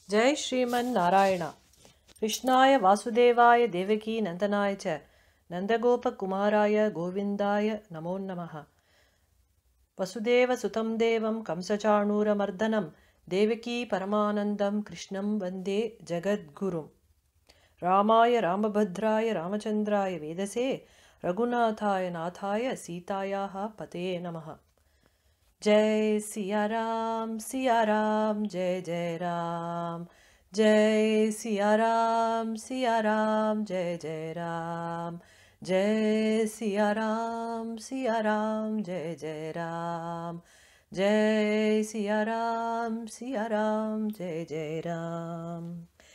जय श्रीमन्नारायण कृष्णाय वासुदेवाय देवकी नन्दनाय च नन्दगोपकुमाराय गोविन्दाय नमो नमः वसुदेवसुतं देवं कंसचाणूरमर्दनं देवकी परमानन्दं कृष्णं वन्दे जगद्गुरुं रामाय रामभद्राय रामचन्द्राय वेदसे रघुनाथाय नाथाय सीतायाः पतये नमः जय सिया राम सिया राम जय जय राम जय सिया राम सिया राम जय जय राम जय सिया राम सिया राम जय जय राम जय सिया राम सिया राम जय जय ராம்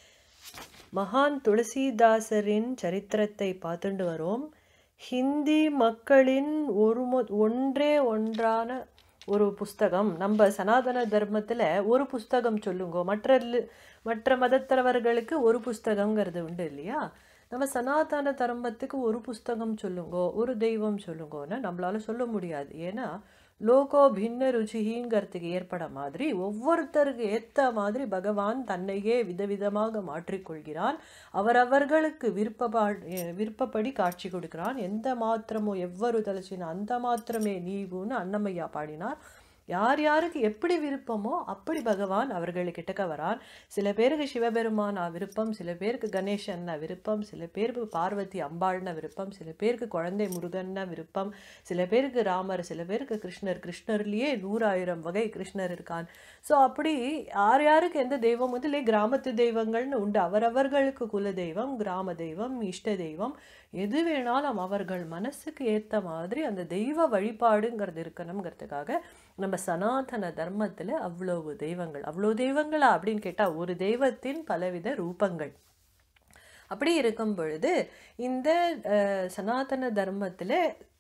மகான் துளசிதாசரின் சரித்திரத்தை பார்த்துட்டு வரோம் ஹிந்தி மக்களின் ஒரு மொ- ஒன்றே ஒன்றான ஒரு புஸ்தகம் நம்ம சனாதன தர்மத்தில் ஒரு புஸ்தகம் சொல்லுங்கோ மற்ற ல- மற்ற மதத்தவர்களுக்கு ஒரு புஸ்தகங்கிறது உண்டு இல்லையா நம்ம சனாதன தர்மத்துக்கு ஒரு புஸ்தகம் சொல்லுங்கோ ஒரு தெய்வம் சொல்லுங்கோன்னு நம்மளால சொல்ல முடியாது ஏன்னா லோகோ பின்ன ருச்சிங்கிறதுக்கு ஏற்பட மாதிரி ஒவ்வொருத்தருக்கு ஏற்ற மாதிரி பகவான் தன்னையே விதவிதமாக மாற்றிக்கொள்கிறான் அவரவர்களுக்கு விருப்பப்பா விருப்பப்படி காட்சி கொடுக்கிறான் எந்த மாத்திரமோ எவ்வொரு தலச்சின அந்த மாத்திரமே நீவுன்னு அன்னமையா பாடினார் யார் யாருக்கு எப்படி விருப்பமோ அப்படி பகவான் அவர்களுக்கிட்டக்க வரான் சில பேருக்கு சிவபெருமான் விருப்பம் சில பேருக்கு கணேசன் விருப்பம் சில பேருக்கு பார்வதி அம்பாள்ன விருப்பம் சில பேருக்கு குழந்தை முருகன்னா விருப்பம் சில பேருக்கு ராமர் சில பேருக்கு கிருஷ்ணர் கிருஷ்ணர்லேயே நூறாயிரம் வகை கிருஷ்ணர் இருக்கான் ஸோ அப்படி யார் யாருக்கு எந்த தெய்வம் வந்து இல்லை கிராமத்து தெய்வங்கள்னு உண்டு அவரவர்களுக்கு குல தெய்வம் கிராம தெய்வம் இஷ்ட தெய்வம் எது வேணாலும் அவர்கள் மனசுக்கு ஏற்ற மாதிரி அந்த தெய்வ வழிபாடுங்கிறது இருக்கணுங்கிறதுக்காக நம்ம சனாதன தர்மத்தில் அவ்வளவு தெய்வங்கள் அவ்வளோ தெய்வங்களா அப்படின்னு கேட்டால் ஒரு தெய்வத்தின் பலவித ரூபங்கள் அப்படி இருக்கும் பொழுது இந்த அஹ், சனாதன தர்மத்தில்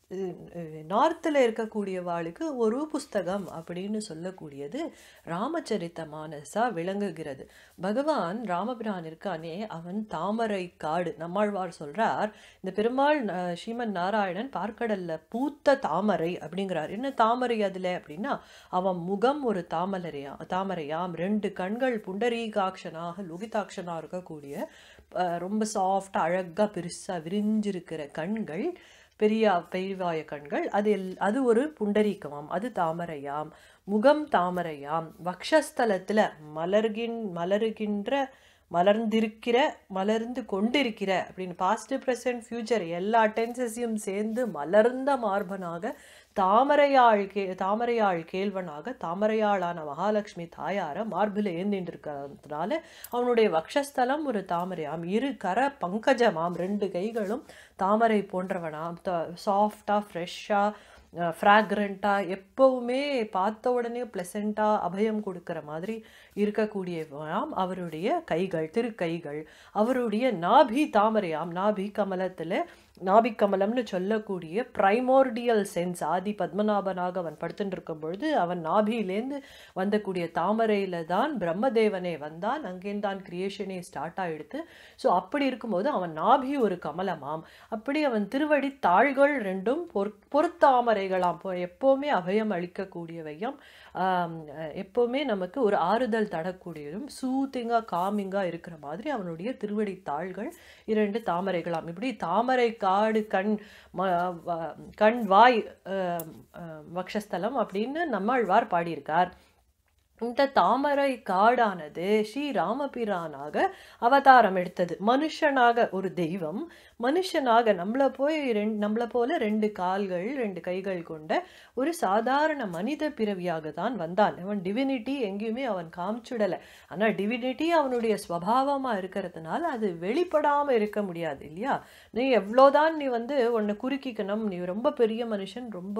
நார்த்தில் இருக்கக்கூடியவாளுக்கு ஒரு புஸ்தகம் அப்படின்னு சொல்லக்கூடியது ராமச்சரித்த மானசா விளங்குகிறது பகவான் ராமபிரான் இருக்கானே அவன் தாமரை காடு நம்மாழ்வார் சொல்றார் இந்த பெருமாள் அஹ், ஸ்ரீமன் நாராயணன் பார்க்கடல்ல பூத்த தாமரை அப்படிங்கிறார் என்ன தாமரை அதுல அப்படின்னா அவன் முகம் ஒரு தாமரையா தாமரையாம் ரெண்டு கண்கள் புண்டரீகாட்சனாக லுகிதாட்சனா இருக்கக்கூடிய அஹ், ரொம்ப சாஃப்டா அழகா பெருசா விரிஞ்சிருக்கிற கண்கள் பெரிய பெரிவாய கண்கள் அது எல்- அது ஒரு புண்டரீகமாம் அது தாமரையாம் முகம் தாமரையாம் வக்ஷஸ்தலத்துல மலர்கின் மலருகின்ற மலர்ந்திருக்கிற மலர்ந்து கொண்டிருக்கிற அப்படின்னு பாஸ்ட் ப்ரெசன்ட் ஃபியூச்சர் எல்லா டென்சஸையும் சேர்ந்து மலர்ந்த மார்பனாக தாமரையாள் கே தாமரையாள் கேள்வனாக தாமரையாளான மகாலட்சுமி தாயார மார்பில் ஏந்திட்டு இருக்கிறதுனால அவனுடைய வக்ஷஸ்தலம் ஒரு தாமரையாம் இரு கர பங்கஜமாம் ரெண்டு கைகளும் தாமரை போன்றவனாம் சாஃப்டாக ஃப்ரெஷ்ஷாக ஃப்ராக்ரண்ட்டாக எப்பவுமே பார்த்த உடனே ப்ளசண்ட்டாக அபயம் கொடுக்கிற மாதிரி இருக்கக்கூடியவனாம் அவருடைய கைகள் திருக்கைகள் அவருடைய நாபி தாமரையாம் நாபி கமலத்தில் நாபி கமலம்னு சொல்லக்கூடிய பிரைமோர்டியல் சென்ஸ் ஆதி பத்மநாபனாக அவன் படுத்துட்டு இருக்கும் பொழுது அவன் நாபியிலேருந்து வந்தக்கூடிய தாமரையில தான் பிரம்மதேவனே வந்தான் அங்கேந்தான் கிரியேஷனே ஸ்டார்ட் ஆயிடுத்து ஸோ அப்படி இருக்கும்போது அவன் நாபி ஒரு கமலமாம் அப்படி அவன் திருவடி தாள்கள் ரெண்டும் பொற் பொறுத்தாமரைகளாம் பொ- எப்பவுமே அபயம் அளிக்கக்கூடியவையும் ஆம், அஹ், எப்பவுமே நமக்கு ஒரு ஆறுதல் தரக்கூடியதும் சூத்திங்காக காமிங்காக இருக்கிற மாதிரி அவனுடைய திருவடி தாள்கள் இரண்டு தாமரைகளாம் இப்படி தாமரை காடு கண் ம- வ- கண் வாய் அஹ், அஹ், வக்ஷஸ்தலம் அப்படின்னு நம்மாழ்வார் பாடியிருக்கார் இந்த தாமரை காடானது ஸ்ரீ ராமபிரானாக அவதாரம் எடுத்தது மனுஷனாக ஒரு தெய்வம் மனுஷனாக நம்மளை போய் ரெண்டு நம்மளை போல ரெண்டு கால்கள் ரெண்டு கைகள் கொண்ட ஒரு சாதாரண மனித பிறவியாக தான் வந்தான் அவன் டிவினிட்டி எங்கேயுமே அவன் காமிச்சுடலை ஆனால் டிவினிட்டி அவனுடைய ஸ்வபாவமாக இருக்கிறதுனால அது வெளிப்படாமல் இருக்க முடியாது இல்லையா நீ எவ்வளோதான் நீ வந்து உன்னை குறுக்கிக்கணும் நீ ரொம்ப பெரிய மனுஷன் ரொம்ப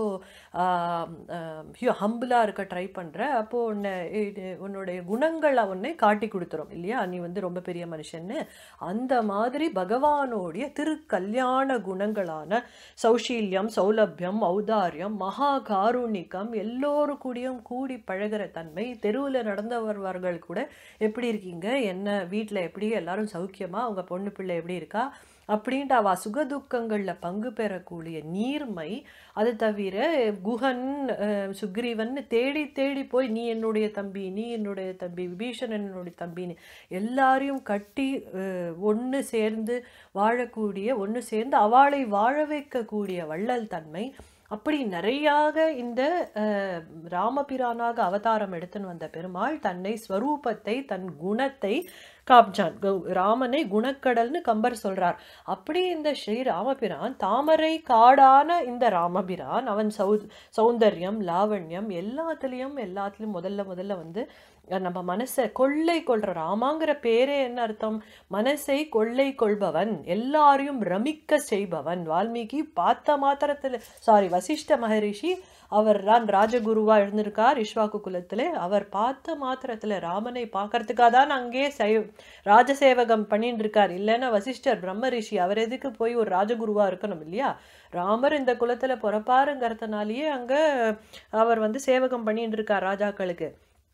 ஹம்பிளாக இருக்க ட்ரை பண்ணுற அப்போ உன்னை இது உன்னுடைய குணங்கள் உன்னை காட்டி கொடுத்துரும் இல்லையா நீ வந்து ரொம்ப பெரிய மனுஷன்னு அந்த மாதிரி பகவானுடைய திருக்கல்யாண குணங்களான சௌஷீல்யம் சௌலபியம் ஔதாரியம் மகா காருணிகம் எல்லோரு கூடயும் கூடி பழகுற தன்மை தெருவில் நடந்தவர்கள் கூட எப்படி இருக்கீங்க என்ன வீட்டில் எப்படி எல்லாரும் சௌக்கியமா உங்க பொண்ணு பிள்ளை எப்படி இருக்கா அப்படின்ட்டு அவ சுகதுக்கங்கள்ல பங்கு பெறக்கூடிய நீர்மை அது தவிர குஹன் அஹ், சுக்ரீவன் தேடி தேடி போய் நீ என்னுடைய தம்பி நீ என்னுடைய தம்பி விபீஷணன் என்னுடைய தம்பின்னு எல்லாரையும் கட்டி ஒன்று சேர்ந்து வாழக்கூடிய ஒன்று சேர்ந்து அவளை வாழ வைக்கக்கூடிய வள்ளல் தன்மை அப்படி நிறையாக இந்த அஹ், ராமபிரானாக அவதாரம் எடுத்துன்னு வந்த பெருமாள் தன்னை ஸ்வரூபத்தை தன் குணத்தை காமிச்சான் கு- ராமனை குணக்கடல்னு கம்பர் சொல்றார் அப்படி இந்த ஸ்ரீ ராமபிரான் தாமரை காடான இந்த ராமபிரான் அவன் சௌ சௌந்தர்யம் லாவண்யம் எல்லாத்துலேயும் எல்லாத்துலேயும் முதல்ல முதல்ல வந்து அஹ், நம்ம மனசை கொள்ளை கொள்ற ராமாங்கிற பேரே என்ன அர்த்தம் மனசை கொள்ளை கொள்பவன் எல்லாரையும் ரமிக்க செய்பவன் வால்மீகி பார்த்த மாத்திரத்தில் சாரி வசிஷ்ட மகரிஷி அவர் தான் ராஜகுருவா இருந்திருக்கார் இஷ்வாக்கு குலத்துல அவர் பார்த்த மாத்திரத்துல ராமனை பார்க்கறதுக்காக தான் அங்கே சை ராஜசேவகம் பண்ணிட்டு இருக்கார் இல்லைன்னா வசிஷ்டர் பிரம்ம ரிஷி அவர் எதுக்கு போய் ஒரு ராஜகுருவா இருக்கணும் இல்லையா ராமர் இந்த குலத்துல பிறப்பாருங்கிறதுனாலயே அங்க அவர் வந்து சேவகம் பண்ணிட்டு இருக்கார் ராஜாக்களுக்கு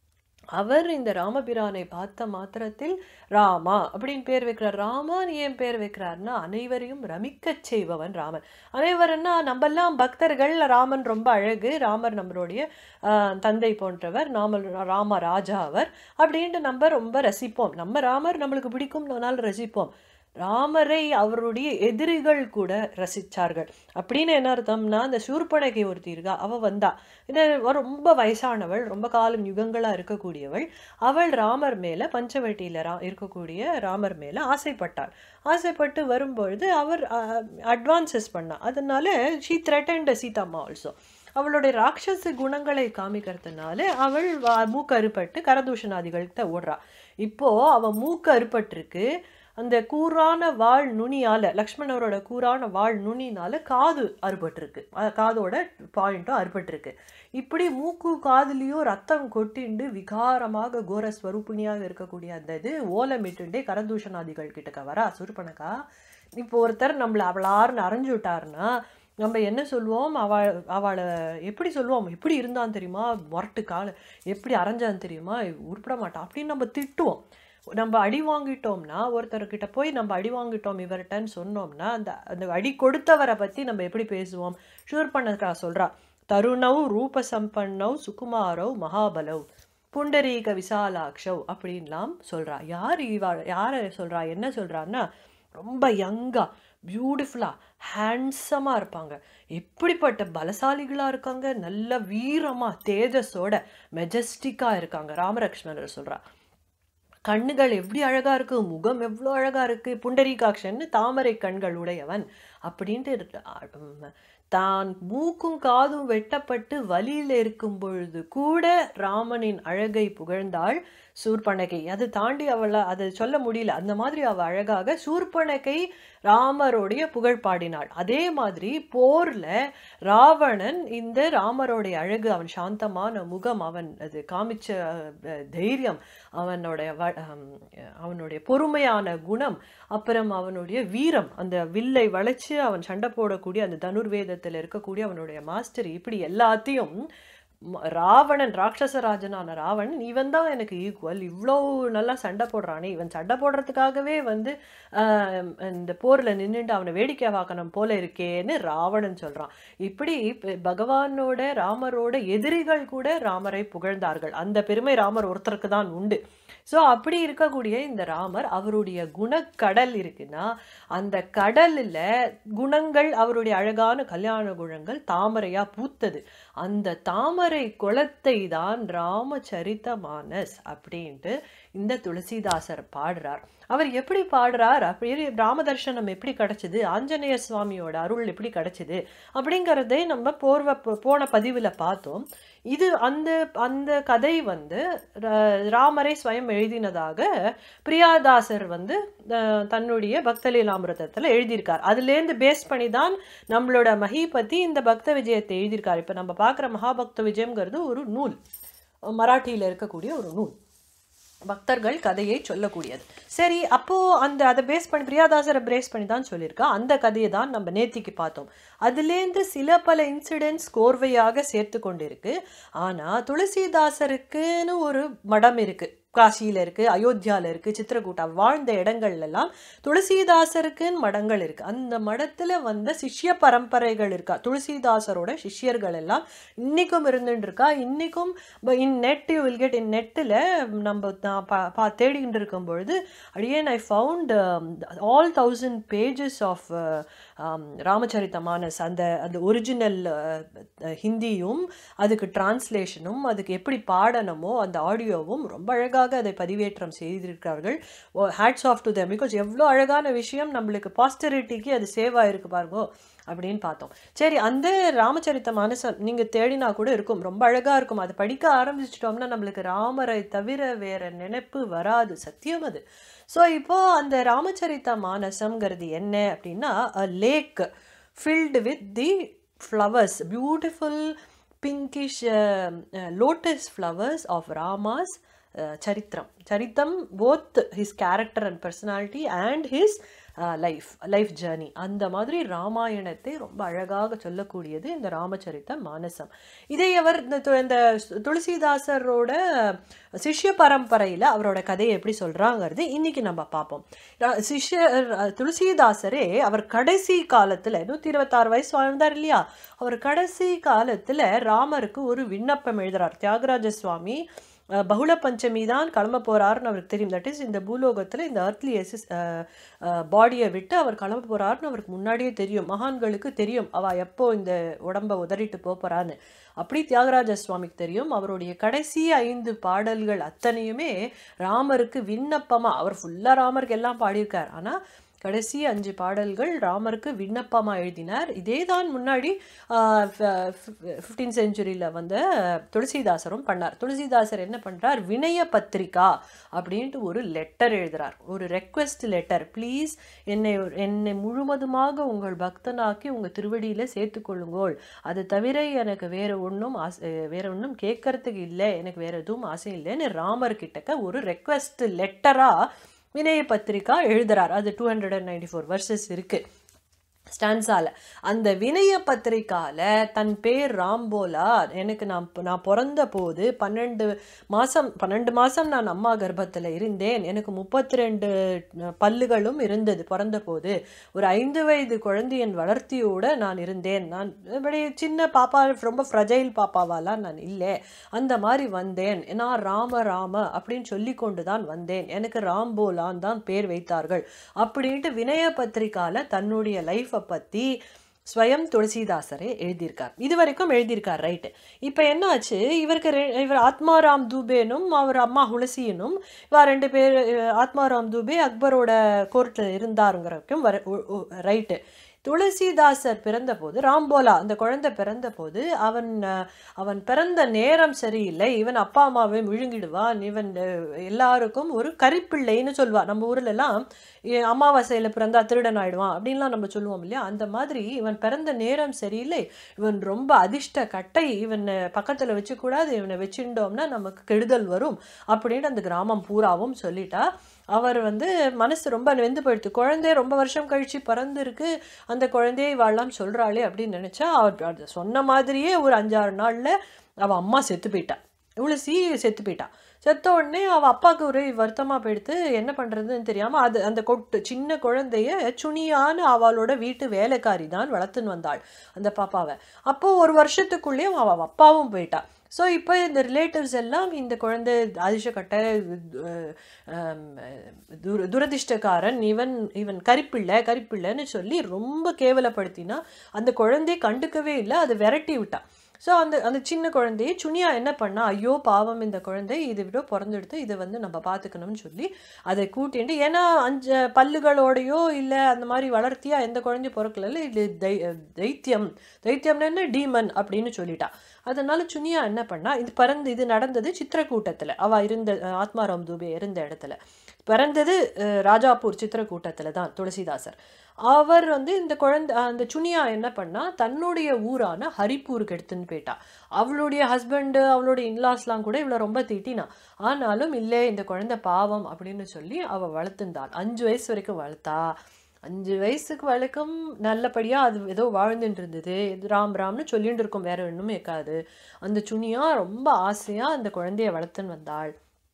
அவர் இந்த ராமபிரானை பார்த்த மாத்திரத்தில் ராமா அப்படின்னு பேர் வைக்கிறார் ராமான்னு ஏன் பேர் வைக்கிறார்னா அனைவரையும் ரமிக்கச் செய்பவன் ராமன் அனைவருன்னா நம்மெல்லாம் பக்தர்கள் ராமன் ரொம்ப அழகு ராமர் நம்மளுடைய ஆஹ், தந்தை போன்றவர் நாம ராம ராஜா அவர் அப்படின்ட்டு நம்ம ரொம்ப ரசிப்போம் நம்ம ராமர் நம்மளுக்கு பிடிக்கும்னால ரசிப்போம் ராமரை அவருடைய எதிரிகள் கூட ரசிச்சார்கள் அப்படின்னு என்ன அர்த்தம்னா அந்த சூர்பனகை ஒருத்தி இருக்கா அவ வந்தா இது ஒரு ரொம்ப வயசானவள் ரொம்ப காலம் யுகங்களா இருக்கக்கூடியவள் அவள் ராமர் மேல பஞ்சவட்டியில ரா இருக்கக்கூடிய ராமர் மேல ஆசைப்பட்டாள் ஆசைப்பட்டு வரும்பொழுது அவர் அட்வான்சஸ் பண்ணா அதனால ஷீ த்ரெட்டன்ட் சீதாம்மா ஆல்சோ அவளுடைய ராட்சச குணங்களை காமிக்கிறதுனால அவள் வா- மூக்கு அறுபட்டு கரதூஷணாதிகள்கிட்ட ஓடுறா இப்போ அவ மூக்கு அறுபட்டிருக்கு அந்த கூரான வாள் நுனியால லக்ஷ்மணரோட கூரான வாள் நுனினால காது அறுபட்டிருக்கு அஹ் காதோட பாயிண்ட்டும் அறுபட்டிருக்கு இப்படி மூக்கு காதுலயும் ரத்தம் கொட்டிண்டு விகாரமாக கோர ஸ்வரூபிணியாக இருக்கக்கூடிய அந்த இது ஓலமிட்டுண்டே கரதூஷணாதிகள் கிட்டக்க வரா சுருப்பனக்கா இப்போ ஒருத்தர் நம்மள அவளாருன்னு அரைஞ்சு விட்டாருன்னா நம்ம என்ன சொல்லுவோம் அவள் அவளை எப்படி சொல்லுவோம் எப்படி இருந்தான் தெரியுமா முரட்டு கால எப்படி அரைஞ்சான் தெரியுமா உருப்பட மாட்டான் அப்படின்னு நம்ம திட்டுவோம் நம்ம அடி வாங்கிட்டோம்னா ஒருத்தர்கிட்ட போய் நம்ம அடி வாங்கிட்டோம் இவர்கிட்டன்னு சொன்னோம்னா அந்த அந்த அடி கொடுத்தவரை பற்றி நம்ம எப்படி பேசுவோம் ஷூர்பனக்கா சொல்றா தருணவ் ரூப சம்பன்னவ் சுகுமாரவ் மகாபலவ் புண்டரீக விசாலாக்ஷவ் அப்படின்லாம் சொல்றா யார் இவ யாரை சொல்றா என்ன சொல்றான்னா ரொம்ப யங்கா பியூட்டிஃபுல்லா ஹேண்ட்ஸமாக இருப்பாங்க எப்படிப்பட்ட பலசாலிகளா இருக்காங்க நல்ல வீரமா தேஜஸோட மெஜஸ்டிக்கா இருக்காங்க ராமலக்ஷ்மணர் சொல்றா கண்ணுகள் எப்படி அழகா இருக்கு முகம் எவ்வளோ அழகா இருக்கு புண்டரீகாட்சன்னு தாமரை கண்கள் உடையவன் அப்படின்ட்டு இருக்கு. அ, ம், தான் மூக்கும் காதும் வெட்டப்பட்டு வலியில இருக்கும் பொழுது கூட ராமனின் அழகை புகழ்ந்தாள் சூர்பனகை அது தாண்டி அவளை அதை சொல்ல முடியல அந்த மாதிரி அவ அழகாக சூர்பனகை ராமருடைய புகழ் பாடினாள் அதே மாதிரி போர்ல ராவணன் இந்த ராமருடைய அழகு அவன் சாந்தமான முகம் அவன் அது காமிச்ச அஹ், தைரியம் அவனுடைய வ- ஹம், அவனுடைய பொறுமையான குணம் அப்புறம் அவனுடைய வீரம் அந்த வில்லை வளைச்சு அவன் சண்டை போடக்கூடிய அந்த தனுர்வேதத்தில் இருக்கக்கூடிய அவனுடைய மாஸ்டர் இப்படி எல்லாத்தையும் ம- ராவணன் ராட்சசராஜனான ராவணன் இவன் தான் எனக்கு ஈக்குவல் இவ்வளோ நல்லா சண்டை போடுறானே இவன் சண்டை போடுறதுக்காகவே வந்து ஆஹ், இந்த போர்ல நின்னுட்டு அவனை வேடிக்கை பார்க்கணும் போல இருக்கேன்னு ராவணன் சொல்றான் இப்படி ப- பகவானோட ராமரோட எதிரிகள் கூட ராமரை புகழ்ந்தார்கள் அந்த பெருமை ராமர் ஒருத்தருக்கு தான் உண்டு ஸோ அப்படி இருக்கக்கூடிய இந்த ராமர் அவருடைய குணக்கடல் இருக்குன்னா அந்த கடல்ல குணங்கள் அவருடைய அழகான கல்யாண குணங்கள் தாமரையா பூத்தது அந்த தாமரை குளத்தை தான் ராமச்சரித்த மானஸ் அப்படின்ட்டு இந்த துளசிதாசர் பாடுறார் அவர் எப்படி பாடுறார் அப்படி ராம தர்சனம் எப்படி கிடைச்சது ஆஞ்சநேய சுவாமியோட அருள் எப்படி கிடைச்சது அப்படிங்கிறதை நம்ம போர்வ போன பதிவில் பார்த்தோம் இது அந்த அந்த கதை வந்து ர- ராமரை ஸ்வயம் எழுதினதாக பிரியாதாசர் வந்து அஹ், தன்னுடைய பக்தலீலாமிரதத்தில் எழுதியிருக்கார் அதுலேருந்து பேஸ் பண்ணி தான் நம்மளோட மஹிபதி இந்த பக்த விஜயத்தை எழுதியிருக்கார் இப்போ நம்ம பார்க்குற மகாபக்த விஜயம்ங்கிறது ஒரு நூல் மராட்டியில் இருக்கக்கூடிய ஒரு நூல் பக்தர்கள் கதையை சொல்லக்கூடியது சரி அப்போ அந்த அதை பேஸ் பண்ணி பிரியாதாசரை பேஸ் பண்ணி தான் சொல்லியிருக்கா அந்த கதையை தான் நம்ம நேத்திக்கு பார்த்தோம் அதுலேருந்து சில பல இன்சிடென்ட்ஸ் கோர்வையாக சேர்த்து கொண்டிருக்கு ஆனால் துளசிதாசருக்குன்னு ஒரு மடம் இருக்கு காசியில் இருக்குது அயோத்தியாவில் இருக்குது சித்திரக்கூட்டா வாழ்ந்த இடங்கள்ல எல்லாம் துளசிதாசருக்குன்னு மடங்கள் இருக்குது அந்த மடத்தில் வந்த சிஷ்ய பரம்பரைகள் இருக்கா துளசிதாசரோட சிஷ்யர்கள் எல்லாம் இன்றைக்கும் இருந்துட்டு இருக்கா இன்றைக்கும் in net you will get in நெட்டில் நம்ம நான் பா பா தேடிக்கிட்டு இருக்கும் பொழுது அடியேன் I found all thousand pages of Ramcharitmanas அந்த அந்த ஒரிஜினல் ஹிந்தியும் அதுக்கு டிரான்ஸ்லேஷனும் அதுக்கு எப்படி பாடணுமோ அந்த ஆடியோவும் ரொம்ப அழகாக அதை பதிவேற்றம் செய்திருக்கிறார்கள் hats off to them because எவ்வளோ அழகான விஷயம் நம்மளுக்கு பாஸ்டரிட்டிக்கு அது சேவ் ஆயிருக்கு பாருங்கோ அப்படின்னு பார்த்தோம் சரி அந்த ராமச்சரித்த மானசம் நீங்கள் தேடினா கூட இருக்கும் ரொம்ப அழகாக இருக்கும் அதை படிக்க ஆரம்பிச்சிட்டோம்னா நம்மளுக்கு ராமரை தவிர வேற நினைப்பு வராது சத்தியம் அது ஸோ இப்போ அந்த ராமச்சரித்த மானசம்ங்கிறது என்ன அப்படின்னா lake filled with the flowers beautiful pinkish lotus flowers of Rama's சரித்திரம் சரித்தம் both his character and personality and his life life journey அந்த மாதிரி ராமாயணத்தை ரொம்ப அழகாக சொல்லக்கூடியது இந்த ராமச்சரித்த மானசம் இதை அவர் இந்த து- இந்த துளசிதாசரோட சிஷ்ய பரம்பரையில் அவரோட கதையை எப்படி சொல்கிறாங்கிறது இன்னைக்கு நம்ம பார்ப்போம் ரா- சிஷ்யர் அஹ், துளசிதாசரே அவர் கடைசி காலத்தில் நூற்றி இருபத்தாறு வயசு வாழ்ந்தார் இல்லையா அவர் கடைசி காலத்தில் ராமருக்கு ஒரு விண்ணப்பம் எழுதுறார் தியாகராஜ சுவாமி அஹ், பகுள பஞ்சமி தான் கிளம்ப போறாருன்னு அவருக்கு தெரியும் தட் இஸ் இந்த பூலோகத்தில் இந்த அர்த்லி எசிஸ் பாடியை விட்டு அவர் கிளம்ப போறாருன்னு அவருக்கு முன்னாடியே தெரியும் மகான்களுக்கு தெரியும் அவ எப்போ இந்த உடம்ப உதறிட்டு போப் போறான்னு அப்படி தியாகராஜ சுவாமிக்கு தெரியும் அவருடைய கடைசி ஐந்து பாடல்கள் அத்தனையுமே ராமருக்கு விண்ணப்பமா அவர் ஃபுல்லா ராமருக்கு எல்லாம் பாடியிருக்கார் ஆனா கடைசி அஞ்சு பாடல்கள் ராமருக்கு விண்ணப்பமாக எழுதினார் இதே தான் முன்னாடி ஃபிஃப்டீன் செஞ்சுரியில் வந்த துளசிதாசரும் பண்ணார் துளசிதாசர் என்ன பண்ணுறார் வினய பத்திரிகா அப்படின்ட்டு ஒரு லெட்டர் எழுதுறார் ஒரு ரெக்வெஸ்ட் லெட்டர் ப்ளீஸ் என்னை என்னை முழுவதுமாக உங்கள் பக்தனாக்கி உங்கள் திருவடியில் சேர்த்துக்கொள்ளுங்கோள் அது தவிர எனக்கு வேற ஒன்றும் ஆசை வேற ஒன்றும் கேட்கறதுக்கு இல்லை எனக்கு வேற எதுவும் ஆசை இல்லைன்னு ராமர் கிட்டக்க ஒரு ரெக்வெஸ்ட் லெட்டராக வினய பத்திரிகா எழுதுறார் அது two hundred and ninety four verses இருக்கு ஸ்டான்ஸால அந்த வினய பத்திரிக்கால தன் பேர் ராம்போலா எனக்கு நான் நான் பிறந்த போது பன்னெண்டு மாதம் பன்னெண்டு மாதம் நான் அம்மா கர்ப்பத்தில் இருந்தேன் எனக்கு முப்பத்தி ரெண்டு பல்லுகளும் இருந்தது பிறந்த போது ஒரு ஐந்து வயது குழந்தையின் வளர்த்தியோட நான் இருந்தேன் நான் இப்படி சின்ன பாப்பா ரொம்ப ஃப்ரஜைல் பாப்பாவாலாம் நான் இல்லை அந்த மாதிரி வந்தேன் நான் ராம ராம அப்படின்னு சொல்லி கொண்டு தான் வந்தேன் எனக்கு ராம்போலான் தான் பேர் வைத்தார்கள் அப்படின்ட்டு வினய பத்திரிக்கால தன்னுடைய லைஃப்பை பற்றி ஸ்வயம் துளசிதாசரே எழுதியிருக்கார் இது வரைக்கும் எழுதியிருக்கார் ரைட்டு இப்போ என்னாச்சு இவருக்கு ரெ- இவர் ஆத்மாராம் தூபேனும் அவர் அம்மா துளசியனும் இவா ரெண்டு பேர் அஹ், ஆத்மாராம் தூபே அக்பரோட கோர்ட்டில் இருந்தாருங்கிற வரைக்கும் வர ரைட்டு துளசிதாசர் பிறந்தபோது ராம்போலா அந்த குழந்தை பிறந்தபோது அவன் அஹ், அவன் பிறந்த நேரம் சரியில்லை இவன் அப்பா அம்மாவை விழுங்கிடுவான் இவன் அஹ், எல்லாருக்கும் ஒரு கரிப்பிள்ளைன்னு சொல்லுவா நம்ம ஊர்ல எல்லாம் எ- அமாவாசையில பிறந்தா திருடன் ஆயிடுவான் அப்படின்லாம் நம்ம சொல்லுவோம் இல்லையா அந்த மாதிரி இவன் பிறந்த நேரம் சரியில்லை இவன் ரொம்ப அதிர்ஷ்ட கட்டை இவன் பக்கத்துல வச்சுக்கூடாது இவனை வச்சுட்டோம்னா நமக்கு கெடுதல் வரும் அப்படின்னு அந்த கிராமம் பூராவும் சொல்லிட்டா அவர் வந்து மனசு ரொம்ப வெந்து போயிடுது குழந்தை ரொம்ப வருஷம் கழிச்சு பிறந்திருக்கு அந்த குழந்தையை வாழலாம் சொல்றாளே அப்படின்னு நினைச்சா அவர் அது சொன்ன மாதிரியே ஒரு அஞ்சாறு நாள்ல அவ அம்மா செத்து போயிட்டா துளசி செத்து போயிட்டா செத்த உடனே அவ அப்பாவுக்கு ஒரு வருத்தமா போயிடுத்து என்ன பண்றதுன்னு தெரியாம அது அந்த கொட்டு சின்ன குழந்தைய சுனியான அவளோட வீட்டு வேலைக்காரி தான் வளர்த்துன்னு வந்தாள் அந்த பாப்பாவை அப்போ ஒரு வருஷத்துக்குள்ளேயே அவ அப்பாவும் போயிட்டா ஸோ இப்போ இந்த ரிலேட்டிவ்ஸ் எல்லாம் இந்த குழந்தை அதிர்ஷ்டக்கட்டை அஹ், ஆம், துர துரதிர்ஷ்டக்காரன் இவன் இவன் கரிப்பிள்ளை கரிப்பிள்ளைன்னு சொல்லி ரொம்ப கேவலப்படுத்தினா அந்த குழந்தையை கண்டுக்கவே இல்லை அதை விரட்டி விட்டா ஸோ அந்த அந்த சின்ன குழந்தையை சுனியா என்ன பண்ணா ஐயோ பாவம் இந்த குழந்தை இது விட பிறந்தெடுத்து இதை வந்து நம்ம பார்த்துக்கணும்னு சொல்லி அதை கூட்டிட்டு ஏன்னா அஞ்சு பல்லுகளோடையோ இல்லை அந்த மாதிரி வளர்த்தியா எந்த குழந்தையும் பிறக்கல இது தை தைத்தியம் தைத்தியம்னா என்ன டீமன் அப்படின்னு சொல்லிட்டா அதனால சுனியா என்ன பண்ணா இது பிறந்து இது நடந்தது சித்திரக்கூட்டத்தில் அவ இருந்த அஹ், ஆத்மாராம் தூபே இருந்த இடத்துல பிறந்தது அஹ், ராஜாப்பூர் சித்திரக்கூட்டத்தில் தான் துளசிதாசர் அவர் வந்து இந்த குழந்தை அந்த சுனியா என்ன பண்ணா தன்னுடைய ஊரான ஹரிப்பூருக்கு எடுத்துன்னு போயிட்டா அவளுடைய ஹஸ்பண்டு அவளுடைய இன்லாஸ்லாம் கூட இவளை ரொம்ப திட்டினா ஆனாலும் இல்லை இந்த குழந்தை பாவம் அப்படின்னு சொல்லி அவள் வளர்த்துந்தாள் அஞ்சு வயசு வரைக்கும் வளர்த்தா அஞ்சு வயசுக்கு வரைக்கும் நல்லபடியாக அது ஏதோ வாழ்ந்துட்டு இருந்தது இது ராம் ராம்னு சொல்லிட்டு இருக்கும் வேற ஒன்றுமே இருக்காது அந்த சுனியா ரொம்ப ஆசையாக அந்த குழந்தைய வளர்த்துன்னு வந்தாள்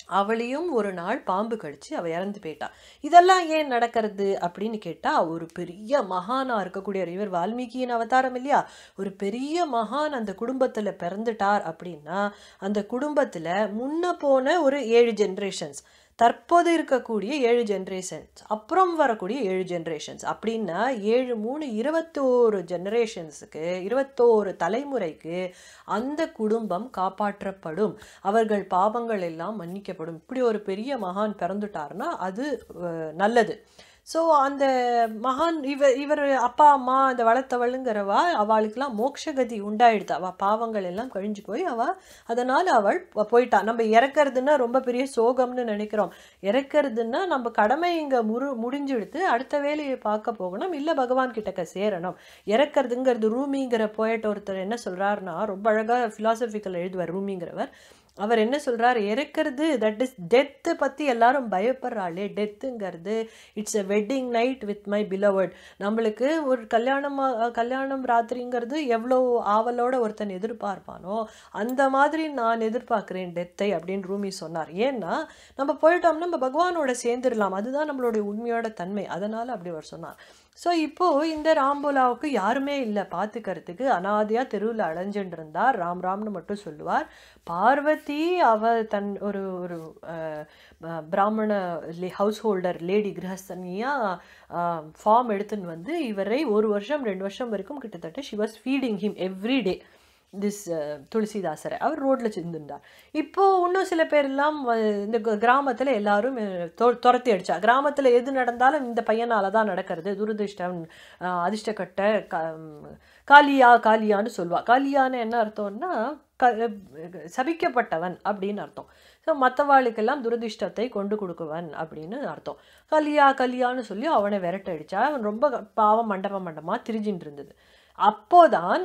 அவளையும் ஒரு நாள் பாம்பு கடிச்சு அவ இறந்து போயிட்டா இதெல்லாம் ஏன் நடக்கிறது அப்படின்னு கேட்டா ஒரு பெரிய மகானா இருக்கக்கூடிய இவர் வால்மீகியின் அவதாரம் இல்லையா ஒரு பெரிய மகான் அந்த குடும்பத்துல பிறந்துட்டார் அப்படின்னா அந்த குடும்பத்துல முன்ன போன ஒரு ஏழு ஜென்ரேஷன்ஸ் தற்போது இருக்கக்கூடிய ஏழு ஜென்ரேஷன்ஸ் அப்புறம் வரக்கூடிய ஏழு ஜென்ரேஷன்ஸ் அப்படின்னா ஏழு மூணு இருபத்தோரு ஜெனரேஷன்ஸுக்கு இருபத்தோரு தலைமுறைக்கு அந்த குடும்பம் காப்பாற்றப்படும் அவர்கள் பாவங்கள் எல்லாம் மன்னிக்கப்படும் இப்படி ஒரு பெரிய மகான் பிறந்துட்டார்னா அது அஹ், நல்லது ஸோ அந்த மகான் இவ இவர் அப்பா அம்மா அந்த வளர்த்தவளுங்கிறவா அவளுக்கெல்லாம் மோட்சகதி உண்டாயிடுது அவள் பாவங்கள் எல்லாம் கழிஞ்சு போய் அவள் அதனால் அவள் போ- போயிட்டா நம்ம இறக்கறதுன்னா ரொம்ப பெரிய சோகம்னு நினைக்கிறோம் இறக்கறதுன்னா நம்ம கடமை இங்கே முரு முடிஞ்சுடுத்து அடுத்த வேலையை பார்க்க போகணும் இல்லை பகவான் கிட்டக்க சேரணும் இறக்கறதுங்கிறது ரூமிங்கிற போயட் ஒருத்தர் என்ன சொல்கிறாருன்னா ரொம்ப அழகாக ஃபிலாசபிக்கல் எழுதுவார் ரூமிங்கிறவர் அவர் என்ன சொல்றார் இறக்கிறது தட் இஸ் டெத்து பற்றி எல்லாரும் பயப்படுறாளே டெத்துங்கிறது it's a wedding night with my beloved நம்மளுக்கு ஒரு கல்யாணம் கல்யாணம் ராத்திரிங்கிறது எவ்வளோ ஆவலோட ஒருத்தன் எதிர்பார்ப்பானோ அந்த மாதிரி நான் எதிர்பார்க்குறேன் டெத்தை அப்படின்னு ரூமி சொன்னார் ஏன்னா நம்ம போயிட்டோம்னா நம்ம பகவானோட சேர்ந்துடலாம் அதுதான் நம்மளுடைய உண்மையோட தன்மை அதனால் அப்படி அவர் சொன்னார் ஸோ இப்போது இந்த ராம்போலாவுக்கு யாருமே இல்லை பார்த்துக்கிறதுக்கு அனாதையாக தெருவில் அலைஞ்சுட்டு இருந்தார் ராம் ராம்னு மட்டும் சொல்லுவார் பார்வதி அவ தன் ஒரு ஒரு அஹ், ப- பிராமண ஹவுஸ் ஹோல்டர் லேடி கிரகஸ்தனியாக ஃபார்ம் எடுத்துன்னு வந்து இவரை ஒரு வருஷம் ரெண்டு வருஷம் வரைக்கும் கிட்டத்தட்ட she was feeding him every day this துளசிதாசரை அவர் ரோட்டில் சிந்துண்டார் இப்போ இன்னும் சில பேர் எல்லாம் வ- இந்த கிராமத்தில் எல்லாரும் அஹ், தொ- துரத்தி அடிச்சா கிராமத்தில் எது நடந்தாலும் இந்த பையனால தான் நடக்கிறது துரதிருஷ்டம் அஹ், அதிர்ஷ்டக்கட்ட க ம், காளியா காளியான்னு சொல்லுவா காளியான்னு என்ன அர்த்தம்னா க சபிக்கப்பட்டவன் அப்படின்னு அர்த்தம் ஸோ மற்றவாளுக்கெல்லாம் துரதிர்ஷ்டத்தை கொண்டு கொடுக்குவன் அப்படின்னு அர்த்தம் கலியா கலியான்னு சொல்லி அவனை விரட்டடிச்சா அவன் ரொம்ப பாவம் மண்டபம் மண்டபமாக திரிஞ்சின்னு இருந்தது அப்போதான்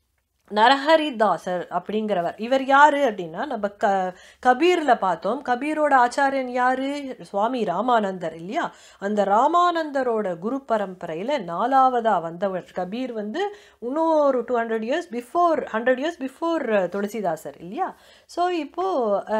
நரஹரிதாசர் அப்படிங்கிறவர் இவர் யாரு அப்படின்னா நம்ம க கபீரில் பார்த்தோம் கபீரோட ஆச்சாரியன் யாரு சுவாமி ராமானந்தர் இல்லையா அந்த ராமானந்தரோட குரு பரம்பரையில் நாலாவதா வந்தவர் கபீர் வந்து இன்னொரு two hundred years before hundred years before துளசிதாசர் இல்லையா ஸோ இப்போது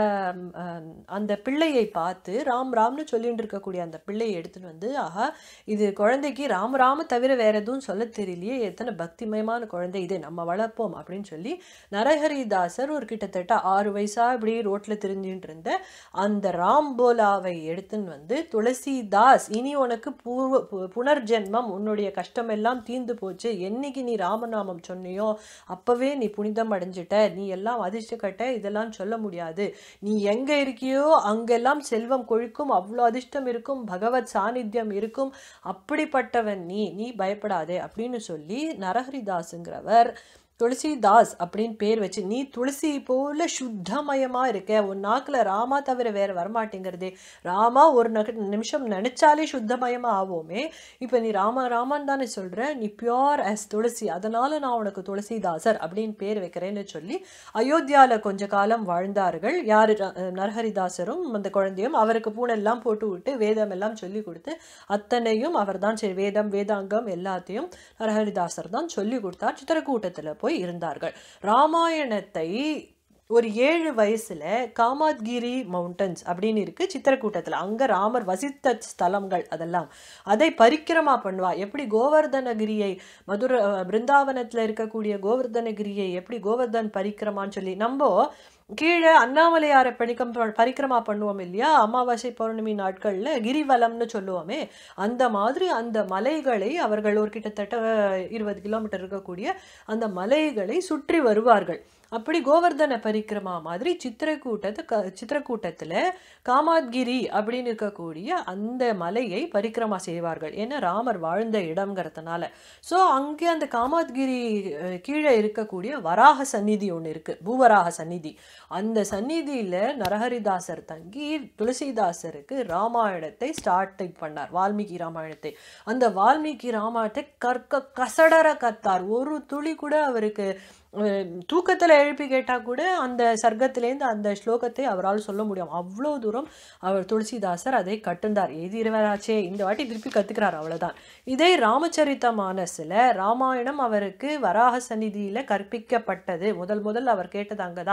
அந்த பிள்ளையை பார்த்து ராம் ராம்னு சொல்லிட்டு இருக்கக்கூடிய அந்த பிள்ளையை எடுத்துன்னு வந்து ஆஹா இது குழந்தைக்கு ராம ராம தவிர வேற எதுவும் சொல்ல தெரியலையே எத்தனை பக்திமயமான குழந்தை இது நம்ம வளர்ப்போம் அப்படின்னு சொல்லி நரஹரிதாசர் ஒரு கிட்டத்தட்ட ஆறு வயசா இப்படி ரோட்ல திரிஞ்சுட்டு இருந்த அந்த ராம்போலாவை எடுத்துன்னு வந்து துளசிதாஸ் இனி உனக்கு பூர்வ பு- புனர்ஜென்மம் உன்னுடைய கஷ்டமெல்லாம் தீர்ந்து போச்சு என்னைக்கு நீ ராமநாமம் சொன்னியோ அப்பவே நீ புனிதம் அடைஞ்சிட்ட நீ எல்லாம் அதிர்ஷ்டக்கட்ட இதெல்லாம் சொல்ல முடியாது நீ எங்க இருக்கியோ அங்கெல்லாம் செல்வம் கொழிக்கும் அவ்வளோ அதிர்ஷ்டம் இருக்கும் பகவத் சாநித்தியம் இருக்கும் அப்படிப்பட்டவன் நீ நீ பயப்படாதே அப்படின்னு சொல்லி நரஹரிதாஸுங்கிறவர் துளசிதாஸ் அப்படின்னு பேர் வச்சு நீ துளசி போல சுத்தமயமா இருக்க உன் நாக்குல ராமா தவிர வேற வரமாட்டேங்கிறதே ராமா ஒரு நக நிமிஷம் நினைச்சாலே சுத்தமயமா ஆவோமே இப்போ நீ ராமா ராமான் தானே சொல்ற நீ பியோர் as துளசி அதனால நான் உனக்கு துளசிதாசர் அப்படின்னு பேர் வைக்கிறேன்னு சொல்லி அயோத்தியால கொஞ்ச காலம் வாழ்ந்தார்கள் யாரு ர- நரஹரிதாசரும் அந்த குழந்தையும் அவருக்கு பூனெல்லாம் போட்டு விட்டு வேதம் எல்லாம் சொல்லி கொடுத்து அத்தனையும் அவர்தான் சரி வேதம் வேதாங்கம் எல்லாத்தையும் நரஹரிதாசர் தான் சொல்லி கொடுத்தார் சித்திரக்கூட்டத்தில் போய் இருந்தார்கள் ராமாயணத்தை ஒரு ஏழு வயசுல காமாத்கிரி மவுண்டன்ஸ் அப்படின்னு இருக்கு சித்திரக்கூட்டத்தில் அங்க ராமர் வசித்த ஸ்தலங்கள் அதெல்லாம் அதை பரிக்கிரமா பண்ணுவா எப்படி கோவர்தனகிரியை மதுரை அஹ், பிருந்தாவனத்துல இருக்கக்கூடிய கோவர்தனகிரியை எப்படி கோவர்தன் பரிக்கிரமான்னு சொல்லி நம்ம கீழே அண்ணாமலையாரை பணிக்கம் பரிக்கிரமா பண்ணுவோம் இல்லையா அமாவாசை பௌர்ணமி நாட்கள்ல கிரிவலம்னு சொல்லுவோமே அந்த மாதிரி அந்த மலைகளை அவர்கள் ஒரு கிட்டத்தட்ட இருபது கிலோமீட்டர் இருக்கக்கூடிய அந்த மலைகளை சுற்றி வருவார்கள் அப்படி கோவர்தன பரிக்கிரமா மாதிரி சித்திரக்கூட்டத்தை க சித்திரக்கூட்டத்தில் காமாத்கிரி அப்படின்னு இருக்கக்கூடிய அந்த மலையை பரிக்கிரமா செய்வார்கள் ஏன்னா ராமர் வாழ்ந்த இடம்ங்கிறதுனால ஸோ அங்கே அந்த காமாத்கிரி அஹ், கீழே இருக்கக்கூடிய வராக சந்நிதி ஒன்று இருக்கு பூவராக சந்நிதி அந்த சந்நிதியில நரஹரிதாசர் தங்கி துளசிதாசருக்கு ராமாயணத்தை ஸ்டார்ட் பண்ணார் வால்மீகி ராமாயணத்தை அந்த வால்மீகி ராமாயணத்தை கற்க கசடர கத்தார் ஒரு துளி கூட அவருக்கு அஹ், தூக்கத்துல எழுப்பி கேட்டா கூட அந்த சர்க்கத்திலேருந்து அந்த ஸ்லோகத்தை அவரால் சொல்ல முடியும் அவ்வளோ தூரம் அவர் துளசிதாசர் அதை கட்டுந்தார் எதிரவராச்சே இந்த வாட்டி திருப்பி கத்துக்கிறார் அவ்வளவுதான் இதே ராமச்சரித்த மானஸ்ல ராமாயணம் அவருக்கு வராக சந்நிதியில கற்பிக்கப்பட்டது முதல் முதல் அவர் கேட்டது அங்கதான்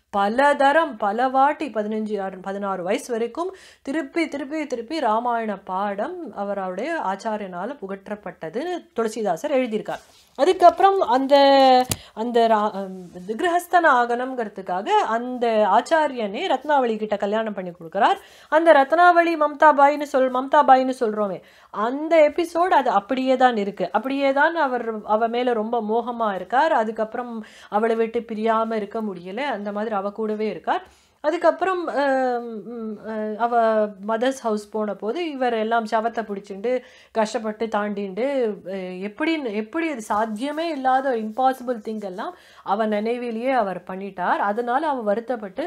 பலதரம் பல வாட்டி பதினஞ்சு ஆறு- பதினாறு வயசு வரைக்கும் திருப்பி திருப்பி திருப்பி ராமாயண பாடம் அவருடைய ஆச்சாரியனால புகற்றப்பட்டதுன்னு துளசிதாசர் எழுதியிருக்கார் அதுக்கப்புறம் அந்த அந்த ரா- அம், கிரகஸ்தன ஆகணுங்கிறதுக்காக அந்த ஆச்சாரியனே ரத்னாவளி கிட்ட கல்யாணம் பண்ணி கொடுக்குறார் அந்த ரத்னாவளி மம்தாபாயின்னு சொல் மம்தாபாயின்னு சொல்றோமே அந்த எபிசோட் அது அப்படியே தான் இருக்கு அப்படியே தான் அவர் அவ மேல ரொம்ப மோகமா இருக்கார் அதுக்கப்புறம் அவளை விட்டு பிரியாம இருக்க முடியல அந்த மாதிரி அவ கூடவே இருக்கார் அதுக்கப்புறம் ஆம், ம், அஹ், அவ மதர்ஸ் ஹவுஸ் போன போது இவர் எல்லாம் சவத்தை பிடிச்சிண்டு கஷ்டப்பட்டு தாண்டிண்டு அஹ், எப்படி எப்படி அது சாத்தியமே இல்லாத இம்பாசிபிள் திங் எல்லாம் அவன் நினைவிலேயே அவர் பண்ணிட்டார் அதனால அவ வருத்தப்பட்டு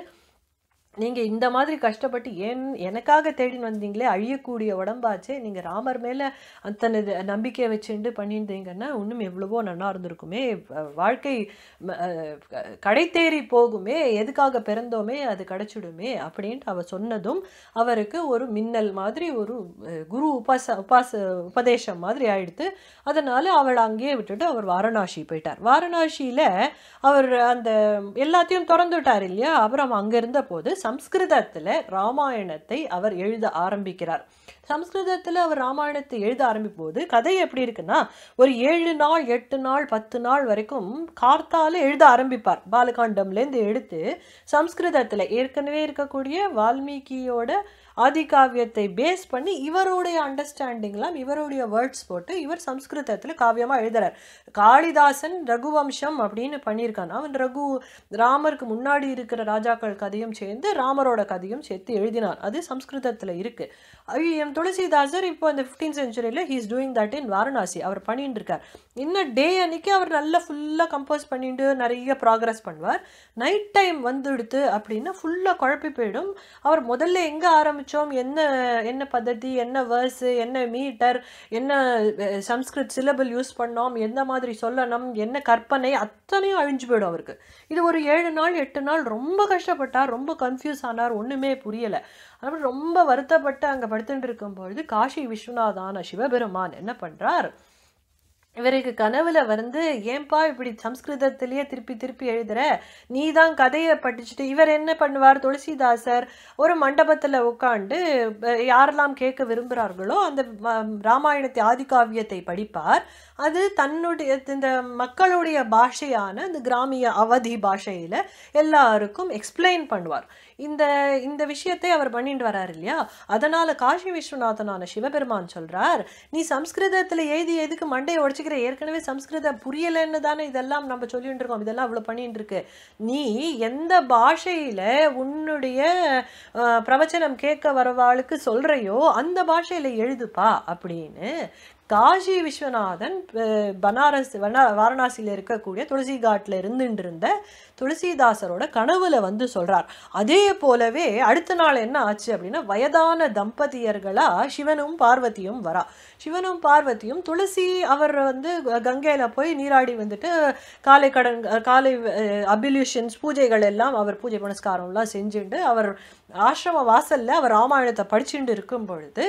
நீங்க இந்த மாதிரி கஷ்டப்பட்டு ஏன் எனக்காக தேடின்னு வந்தீங்களே அழியக்கூடிய உடம்பாச்சே நீங்க ராமர் மேல அத்தனை இது நம்பிக்கை வச்சுண்டு பண்ணியிருந்தீங்கன்னா இன்னும் எவ்வளவோ நல்லா இருந்திருக்குமே அஹ் வாழ்க்கை ம, அஹ், க- கடை தேறி போகுமே எதுக்காக பிறந்தோமே அது கிடைச்சிடுமே அப்படின்ட்டு அவ சொன்னதும் அவருக்கு ஒரு மின்னல் மாதிரி ஒரு அஹ், குரு உபாச உபாச உபதேசம் மாதிரி ஆயிடுத்து அதனால அவளை அங்கேயே விட்டுட்டு அவர் வாரணாசி போயிட்டார் வாரணாசியில அவர் அந்த எல்லாத்தையும் திறந்துட்டார் இல்லையா அப்புறம் அங்க இருந்த போது சம்ஸ்கிருதத்துல ராமாயணத்தை அவர் எழுத ஆரம்பிக்கிறார் சம்ஸ்கிருதத்துல அவர் ராமாயணத்தை எழுத ஆரம்பிக்கும் போது கதை எப்படி இருக்குன்னா ஒரு ஏழு நாள் எட்டு நாள் பத்து நாள் வரைக்கும் கார்த்தால எழுத ஆரம்பிப்பார் பாலகாண்டம்லேருந்து எடுத்து சம்ஸ்கிருதத்துல ஏற்கனவே இருக்கக்கூடிய வால்மீகியோட ஆதிகாவியத்தை பேஸ் பண்ணி இவருடைய அண்டர்ஸ்டாண்டிங்லாம் இவருடைய வேர்ட்ஸ் போட்டு இவர் சம்ஸ்கிருதத்துல காவியமா எழுதுறார் காளிதாசன் ரகுவம்சம் அப்படின்னு பண்ணியிருக்கான் அவன் ரகு ராமருக்கு முன்னாடி இருக்கிற ராஜாக்கள் கதையும் சேர்ந்து ராமரோட கதையும் சேர்த்து எழுதினான் அது சம்ஸ்கிருதத்துல இருக்கு ஐ- எம் துளசிதாசர் இப்போ இந்த ஃபிஃப்டீன் செஞ்சுரியில் he's doing that in Varanasi அவர் பண்ணிட்டு இருக்கார் இன்னும் டே அன்னைக்கு அவர் நல்லா ஃபுல்லாக கம்போஸ் பண்ணிட்டு நிறைய ப்ராக்ரஸ் பண்ணுவார் நைட் டைம் வந்துடுத்து அப்படின்னா ஃபுல்லாக குழப்பி போயிடும் அவர் முதல்ல எங்கே ஆரம்பித்தோம் என்ன என்ன பద్ధதி என்ன வேர்ஸு என்ன மீட்டர் என்ன அஹ், சம்ஸ்கிருத் சிலபிள் யூஸ் பண்ணோம் எந்த மாதிரி சொல்லணும் என்ன கற்பனை அத்தனையும் அழிஞ்சு போயிடும் அவருக்கு இது ஒரு ஏழு நாள் எட்டு நாள் ரொம்ப கஷ்டப்பட்டார் ரொம்ப கன்ஃபியூஸ் ஆனார் ஒன்றுமே புரியலை அப்புறம் ரொம்ப வருத்தப்பட்டு அங்கே படுத்துட்டு இருக்கும்பொழுது காஷி விஸ்வநாதான சிவபெருமான் என்ன பண்ணுறார் இவருக்கு கனவுல வந்து ஏன்பா இப்படி சம்ஸ்கிருதத்திலேயே திருப்பி திருப்பி எழுதுற நீ தான் கதையை படிச்சுட்டு இவர் என்ன பண்ணுவார் துளசிதாசர் ஒரு மண்டபத்துல உட்காந்து யாரெல்லாம் கேட்க விரும்புகிறார்களோ அந்த ம- ராமாயணத்தை ஆதிகாவியத்தை படிப்பார் அது தன்னுடைய இந்த மக்களுடைய பாஷையான இந்த கிராமிய அவதி பாஷையில எல்லாருக்கும் எக்ஸ்பிளைன் பண்ணுவார் இந்த இந்த விஷயத்தை அவர் பண்ணிட்டு வரார் இல்லையா அதனால காஷி விஸ்வநாதனான சிவபெருமான் சொல்றார் நீ சம்ஸ்கிருதத்துல எழுதி எதுக்கு மண்டையை உடைச்சிக்கிற ஏற்கனவே சம்ஸ்கிருத புரியலைன்னு தானே இதெல்லாம் நம்ம சொல்லிட்டு இருக்கோம் இதெல்லாம் அவ்வளவு பண்ணிட்டு இருக்கு நீ எந்த பாஷையில உன்னுடைய அஹ், பிரவச்சனம் கேட்க வரவாளுக்கு சொல்றையோ அந்த பாஷையில எழுதுப்பா அப்படின்னு காஷி விஸ்வநாதன் அஹ், பனாரஸ் வனா- வாரணாசியில இருக்கக்கூடிய துளசி காட்டில் இருந்துட்டு இருந்த துளசிதாசரோட கனவுல வந்து சொல்றார் அதே போலவே அடுத்த நாள் என்ன ஆச்சு அப்படின்னா வயதான தம்பதியர்களா சிவனும் பார்வதியும் வரா சிவனும் பார்வதியும் துளசி அவர் வந்து கங்கையில போய் நீராடி வந்துட்டு காலை கடன் காலை அபிலியூஷன்ஸ் பூஜைகள் எல்லாம் அவர் பூஜை புனஸ்காரம்லாம் செஞ்சுட்டு அவர் ஆசிரம வாசல்ல அவர் ராமாயணத்தை படிச்சுட்டு இருக்கும் பொழுது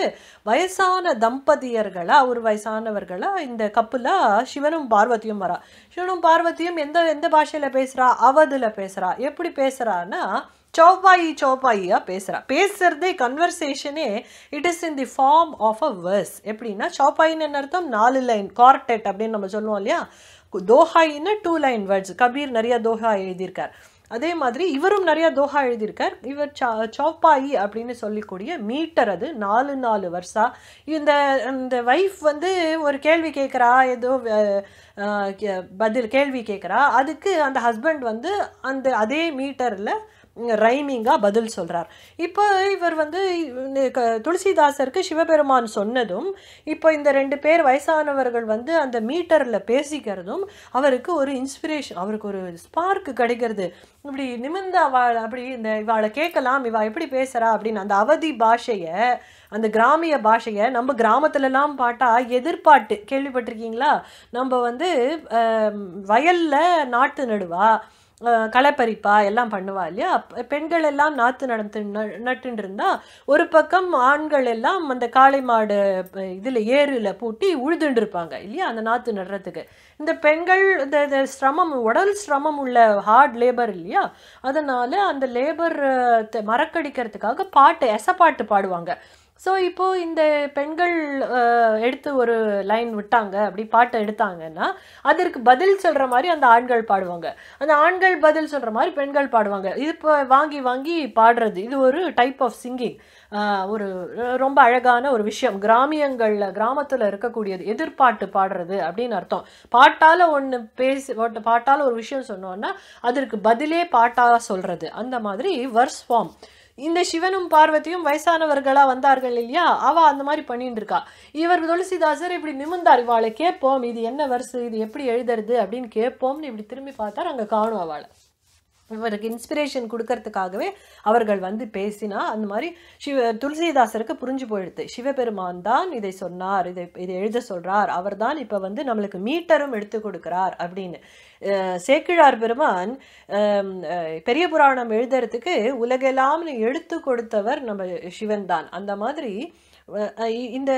வயசான தம்பதியர்களா ஒரு வயசானவர்களா இந்த கப்புலா சிவனும் பார்வதியும் வரா சிவனும் பார்வதியும் எந்த எந்த பாஷையில பேசுறா அவதுல பேசுறா எப்படி பேசுறான்னா சௌப்பாயி சௌப்பாயியா பேசுறா பேசுறதே கன்வர்சேஷனே it is in the form of a verse எப்படின்னா சௌப்பாயின்னு என்ன அர்த்தம் நாலு லைன் கார்டெட் அப்படின்னு நம்ம சொல்லுவோம் இல்லையா தோஹாயின்னு டூ லைன் வேர்ட்ஸ் கபீர் நிறைய தோஹா எழுதியிருக்கார் அதே மாதிரி இவரும் நிறைய தோஹா எழுதியிருக்கார் இவர் சா சௌப்பாயி அப்படின்னு சொல்லக்கூடிய மீட்டர் அது நாலு நாலு வருஷா இந்த இந்த வைஃப் வந்து ஒரு கேள்வி கேட்குறா ஏதோ அஹ், அஹ், கே- பதில் கேள்வி கேட்குறா அதுக்கு அந்த ஹஸ்பண்ட் வந்து அந்த அதே மீட்டரில் ரைமிங்காக பதில் சொல்கிறார் இப்போ இவர் வந்து இந்த க- துளசிதாசருக்கு சிவபெருமான் சொன்னதும் இப்போ இந்த ரெண்டு பேர் வயசானவர்கள் வந்து அந்த மீட்டரில் பேசிக்கிறதும் அவருக்கு ஒரு இன்ஸ்பிரேஷன் அவருக்கு ஒரு ஸ்பார்க் கிடைக்கிறது இப்படி நிமிர்ந்து அவ அப்படி இந்த இவாளை கேட்கலாம் இவா எப்படி பேசுறா அப்படின்னு அந்த அவதி பாஷையை அந்த கிராமிய பாஷையை நம்ம கிராமத்துலலாம் பாட்டா எதிர்பாட்டு கேள்விப்பட்டிருக்கீங்களா நம்ம வந்து ஆம், வயல்ல நாட்டு நடுவா அஹ், களப்பறிப்பா எல்லாம் பண்ணுவா இல்லையா அப்ப பெண்கள் எல்லாம் நாற்று நடந்து ந- நட்டுன்னு இருந்தா ஒரு பக்கம் ஆண்கள் எல்லாம் அந்த காளை மாடு அஹ், இதுல ஏறுல பூட்டி உழுதுண்டு இருப்பாங்க இல்லையா அந்த நாற்று நடுறதுக்கு இந்த பெண்கள் இந்த இந்த சிரமம் உடல் சிரமம் உள்ள ஹார்ட் லேபர் இல்லையா அதனால அந்த லேபர் மறக்கடிக்கிறதுக்காக பாட்டு எசப்பாட்டு பாடுவாங்க ஸோ இப்போ இந்த பெண்கள் அஹ், எடுத்து ஒரு லைன் விட்டாங்க அப்படி பாட்டை எடுத்தாங்கன்னா அதற்கு பதில் சொல்ற மாதிரி அந்த ஆண்கள் பாடுவாங்க அந்த ஆண்கள் பதில் சொல்ற மாதிரி பெண்கள் பாடுவாங்க இது இப்போ வாங்கி வாங்கி பாடுறது இது ஒரு டைப் ஆஃப் சிங்கிங் ஒரு அஹ், ரொம்ப அழகான ஒரு விஷயம் கிராமியங்கள்ல கிராமத்துல இருக்கக்கூடியது எதிர்பாட்டு பாடுறது அப்படின்னு அர்த்தம் பாட்டால ஒண்ணு பேசி ஒட்டு- பாட்டால ஒரு விஷயம் சொன்னோம்னா அதற்கு பதிலே பாட்டா சொல்றது அந்த மாதிரி வர்ஸ் ஃபார்ம் இந்த சிவனும் பார்வதியும் வயசானவர்களா வந்தார்கள் இல்லையா அவ அந்த மாதிரி பண்ணிட்டு இருக்கா இவர் துளசிதாசர் இப்படி நிமிர்ந்தார் இவாளை கேட்போம் இது என்ன வருஷு இது எப்படி எழுதுறது அப்படின்னு கேட்போம்னு இப்படி திரும்பி பார்த்தார் அங்க காணும் அவளை இவருக்கு இன்ஸ்பிரேஷன் கொடுக்கறதுக்காகவே அவர்கள் வந்து பேசினா அந்த மாதிரி சிவ துளசிதாசருக்கு புரிஞ்சு போயிடுது சிவபெருமான் தான் இதை சொன்னார் இதை இதை எழுத சொல்றார் அவர்தான் இப்ப வந்து நம்மளுக்கு மீட்டரும் எடுத்து கொடுக்கிறார் அப்படின்னு அஹ் சேக்கிழார் பெருமான் அஹ் அஹ் பெரிய புராணம் எழுதுறதுக்கு உலகெல்லாம்னு எடுத்து கொடுத்தவர் நம்ம சிவன் தான் அந்த மாதிரி அஹ் இ- இந்த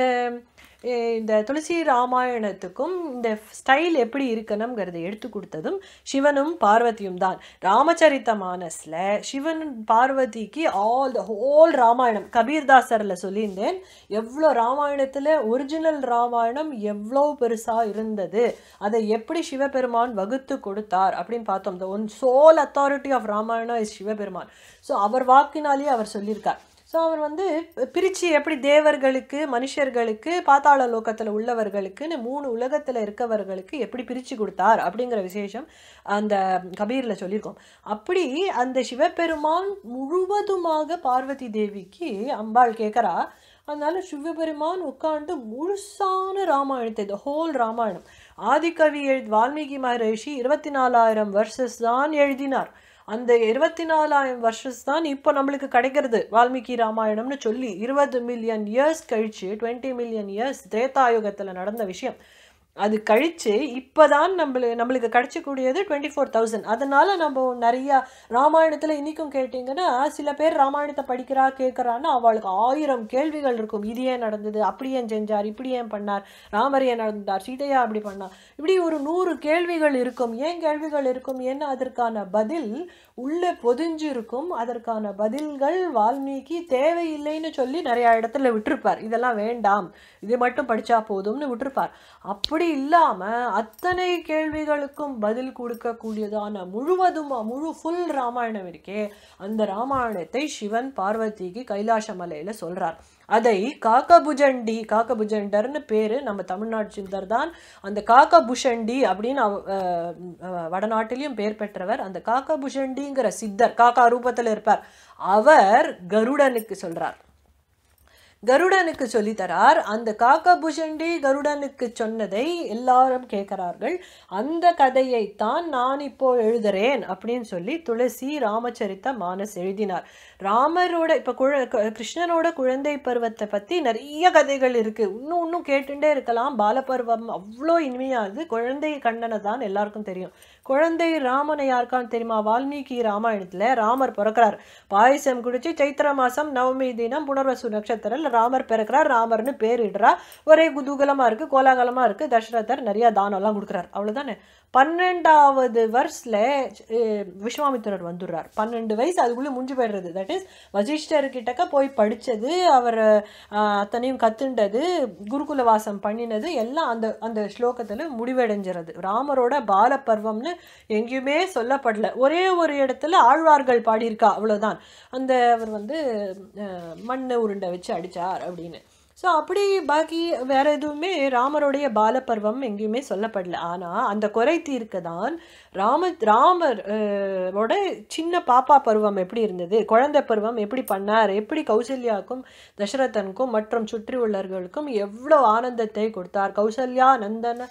அஹ் இந்த துளசி ராமாயணத்துக்கும் இந்த ஸ்டைல் எப்படி இருக்கணுங்கிறதை எடுத்து கொடுத்ததும் சிவனும் பார்வதியும் தான் ராமச்சரித்த மானஸ்ல சிவன் பார்வதிக்கு ஆல் த ஹோல் ராமாயணம் கபீர்தாசர்ல சொல்லியிருந்தேன் எவ்வளோ ராமாயணத்துல ஒரிஜினல் ராமாயணம் எவ்வளோ பெருசா இருந்தது அதை எப்படி சிவபெருமான் வகுத்து கொடுத்தார் அப்படின்னு பார்த்தோம் the one sole authority of Ramayanam is Sivaperuman so அவர் வாக்கினாலேயே அவர் சொல்லியிருக்கார் ஸோ அவர் வந்து பிரித்து எப்படி தேவர்களுக்கு மனுஷர்களுக்கு பாதாள லோகத்தில் உள்ளவர்களுக்குன்னு மூணு உலகத்தில் இருக்கவர்களுக்கு எப்படி பிரித்து கொடுத்தார் அப்படிங்கிற விசேஷம் அந்த கபீரில் சொல்லியிருக்கோம் அப்படி அந்த சிவபெருமான் முழுவதுமாக பார்வதி தேவிக்கு அம்பாள் கேட்குறா அதனால சிவபெருமான் உட்காந்து முழுசான ராமாயணத்தை த ஹோல் ராமாயணம் ஆதிகவி எழு வால்மீகி மகரிஷி இருபத்தி நாலாயிரம் வருஷஸ் தான் எழுதினார் அந்த இருபத்தி நாலாயிரம் வருஷஸ் தான் இப்போ நம்மளுக்கு கிடைக்கிறது வால்மீகி ராமாயணம்னு சொல்லி இருபது மில்லியன் இயர்ஸ் கழிச்சு டுவெண்ட்டி மில்லியன் இயர்ஸ் திரேதாயுகத்தில் நடந்த விஷயம் அது கழிச்சு இப்போதான் நம்மளுக்கு நம்மளுக்கு கிடைச்சக்கூடியது டுவெண்ட்டி ஃபோர் தௌசண்ட் அதனால நம்ம நிறையா ராமாயணத்தில் இன்றைக்கும் கேட்டிங்கன்னா சில பேர் ராமாயணத்தை படிக்கிறா கேட்குறான்னா அவளுக்கு ஆயிரம் கேள்விகள் இருக்கும் இது ஏன் நடந்தது அப்படி ஏன் செஞ்சார் இப்படி ஏன் பண்ணார் ராமர் ஏன் நடந்தார் சீதையா அப்படி பண்ணார் இப்படி ஒரு நூறு கேள்விகள் இருக்கும் ஏன் கேள்விகள் இருக்கும் ஏன்னா அதற்கான பதில் உள்ளே பொதிஞ்சு இருக்கும் அதற்கான பதில்கள் வால்மீகி தேவையில்லைன்னு சொல்லி நிறைய இடத்துல விட்டிருப்பார் இதெல்லாம் வேண்டாம் இது மட்டும் படிச்சா போதும்னு விட்டிருப்பார் அப்படி இல்லாம அத்தனை கேள்விகளுக்கும் பதில் கொடுக்கக்கூடியதான முழுவதுமா முழு ஃபுல் ராமாயணம் இருக்கே அந்த ராமாயணத்தை சிவன் பார்வதிக்கு கைலாச மலையில சொல்றார் அதை காக்கபுஜண்டி காக்கபுஜண்டர்னு பேரு நம்ம தமிழ்நாடு சிந்தர் தான் அந்த காக்கபுஷண்டி அப்படின்னு அவ- அஹ் அஹ் வடநாட்டிலையும் பேர் பெற்றவர் அந்த காக்கபுஷண்டிங்கிற சித்தர் காக்கா ரூபத்துல இருப்பார் அவர் கருடனுக்கு சொல்றார் கருடனுக்கு சொல்லித்தரார் அந்த காக்கபுஷண்டி கருடனுக்கு சொன்னதை எல்லாரும் கேட்கிறார்கள் அந்த கதையைத்தான் நான் இப்போ எழுதுறேன் அப்படின்னு சொல்லி துளசி ராமச்சரித்த மானஸ் எழுதினார் ராமரோட இப்போ குழ க- கிருஷ்ணனோட குழந்தை பருவத்தை பற்றி நிறைய கதைகள் இருக்கு இன்னும் இன்னும் கேட்டுட்டே இருக்கலாம் பாலபருவம் அவ்வளோ இனிமையானது குழந்தை கண்ணனை தான் எல்லாருக்கும் தெரியும் குழந்தை ராமனை யாருக்கான்னு தெரியுமா வால்மீகி ராமாயணத்துல ராமர் பிறக்கிறார் பாயசம் குடிச்சு சைத்திர மாசம் நவமி தினம் புனர்வசு நட்சத்திரம் ராமர் பிறக்கிறார் ராமர்னு பேரிடுறா ஒரே குதூகலமா இருக்கு கோலாகலமா இருக்கு தசரதர் நிறைய தானம் எல்லாம் கொடுக்குறார் அவ்வளவுதானே பன்னெண்டாவது வருஷத்துல அஹ், விஸ்வாமித்திரர் வந்துடுறார் பன்னெண்டு வயசு அதுக்குள்ளே முடிஞ்சு போயிடுறது தட் இஸ் வசிஷ்டர் கிட்டக்க போய் படிச்சது அவர் அஹ், அத்தனையும் கத்துண்டது குருகுல வாசம் பண்ணினது எல்லாம் அந்த அந்த ஸ்லோகத்துல முடிவடைஞ்சிறது ராமரோட பால பருவம்னு எங்கேயுமே சொல்லப்படல ஒரே ஒரு இடத்துல ஆழ்வார்கள் பாடியிருக்கா அவ்வளவுதான் அந்த அவர் வந்து அஹ், மண்ணை உருண்டை வச்சு அடிச்சார் அப்படின்னு ஸோ அப்படி பாக்கி வேற எதுவுமே ராமருடைய பாலப்பருவம் எங்கேயுமே சொல்லப்படல ஆனா அந்த குறை தீர்க்க தான் ராம ராமர் அஹ், ஓட சின்ன பாப்பா பருவம் எப்படி இருந்தது குழந்தை பருவம் எப்படி பண்ணார் எப்படி கௌசல்யாவுக்கும் தசரதனுக்கும் மற்றும் சுற்றி உள்ளவர்களுக்கும் எவ்வளோ ஆனந்தத்தை கொடுத்தார் கௌசல்யா நந்தன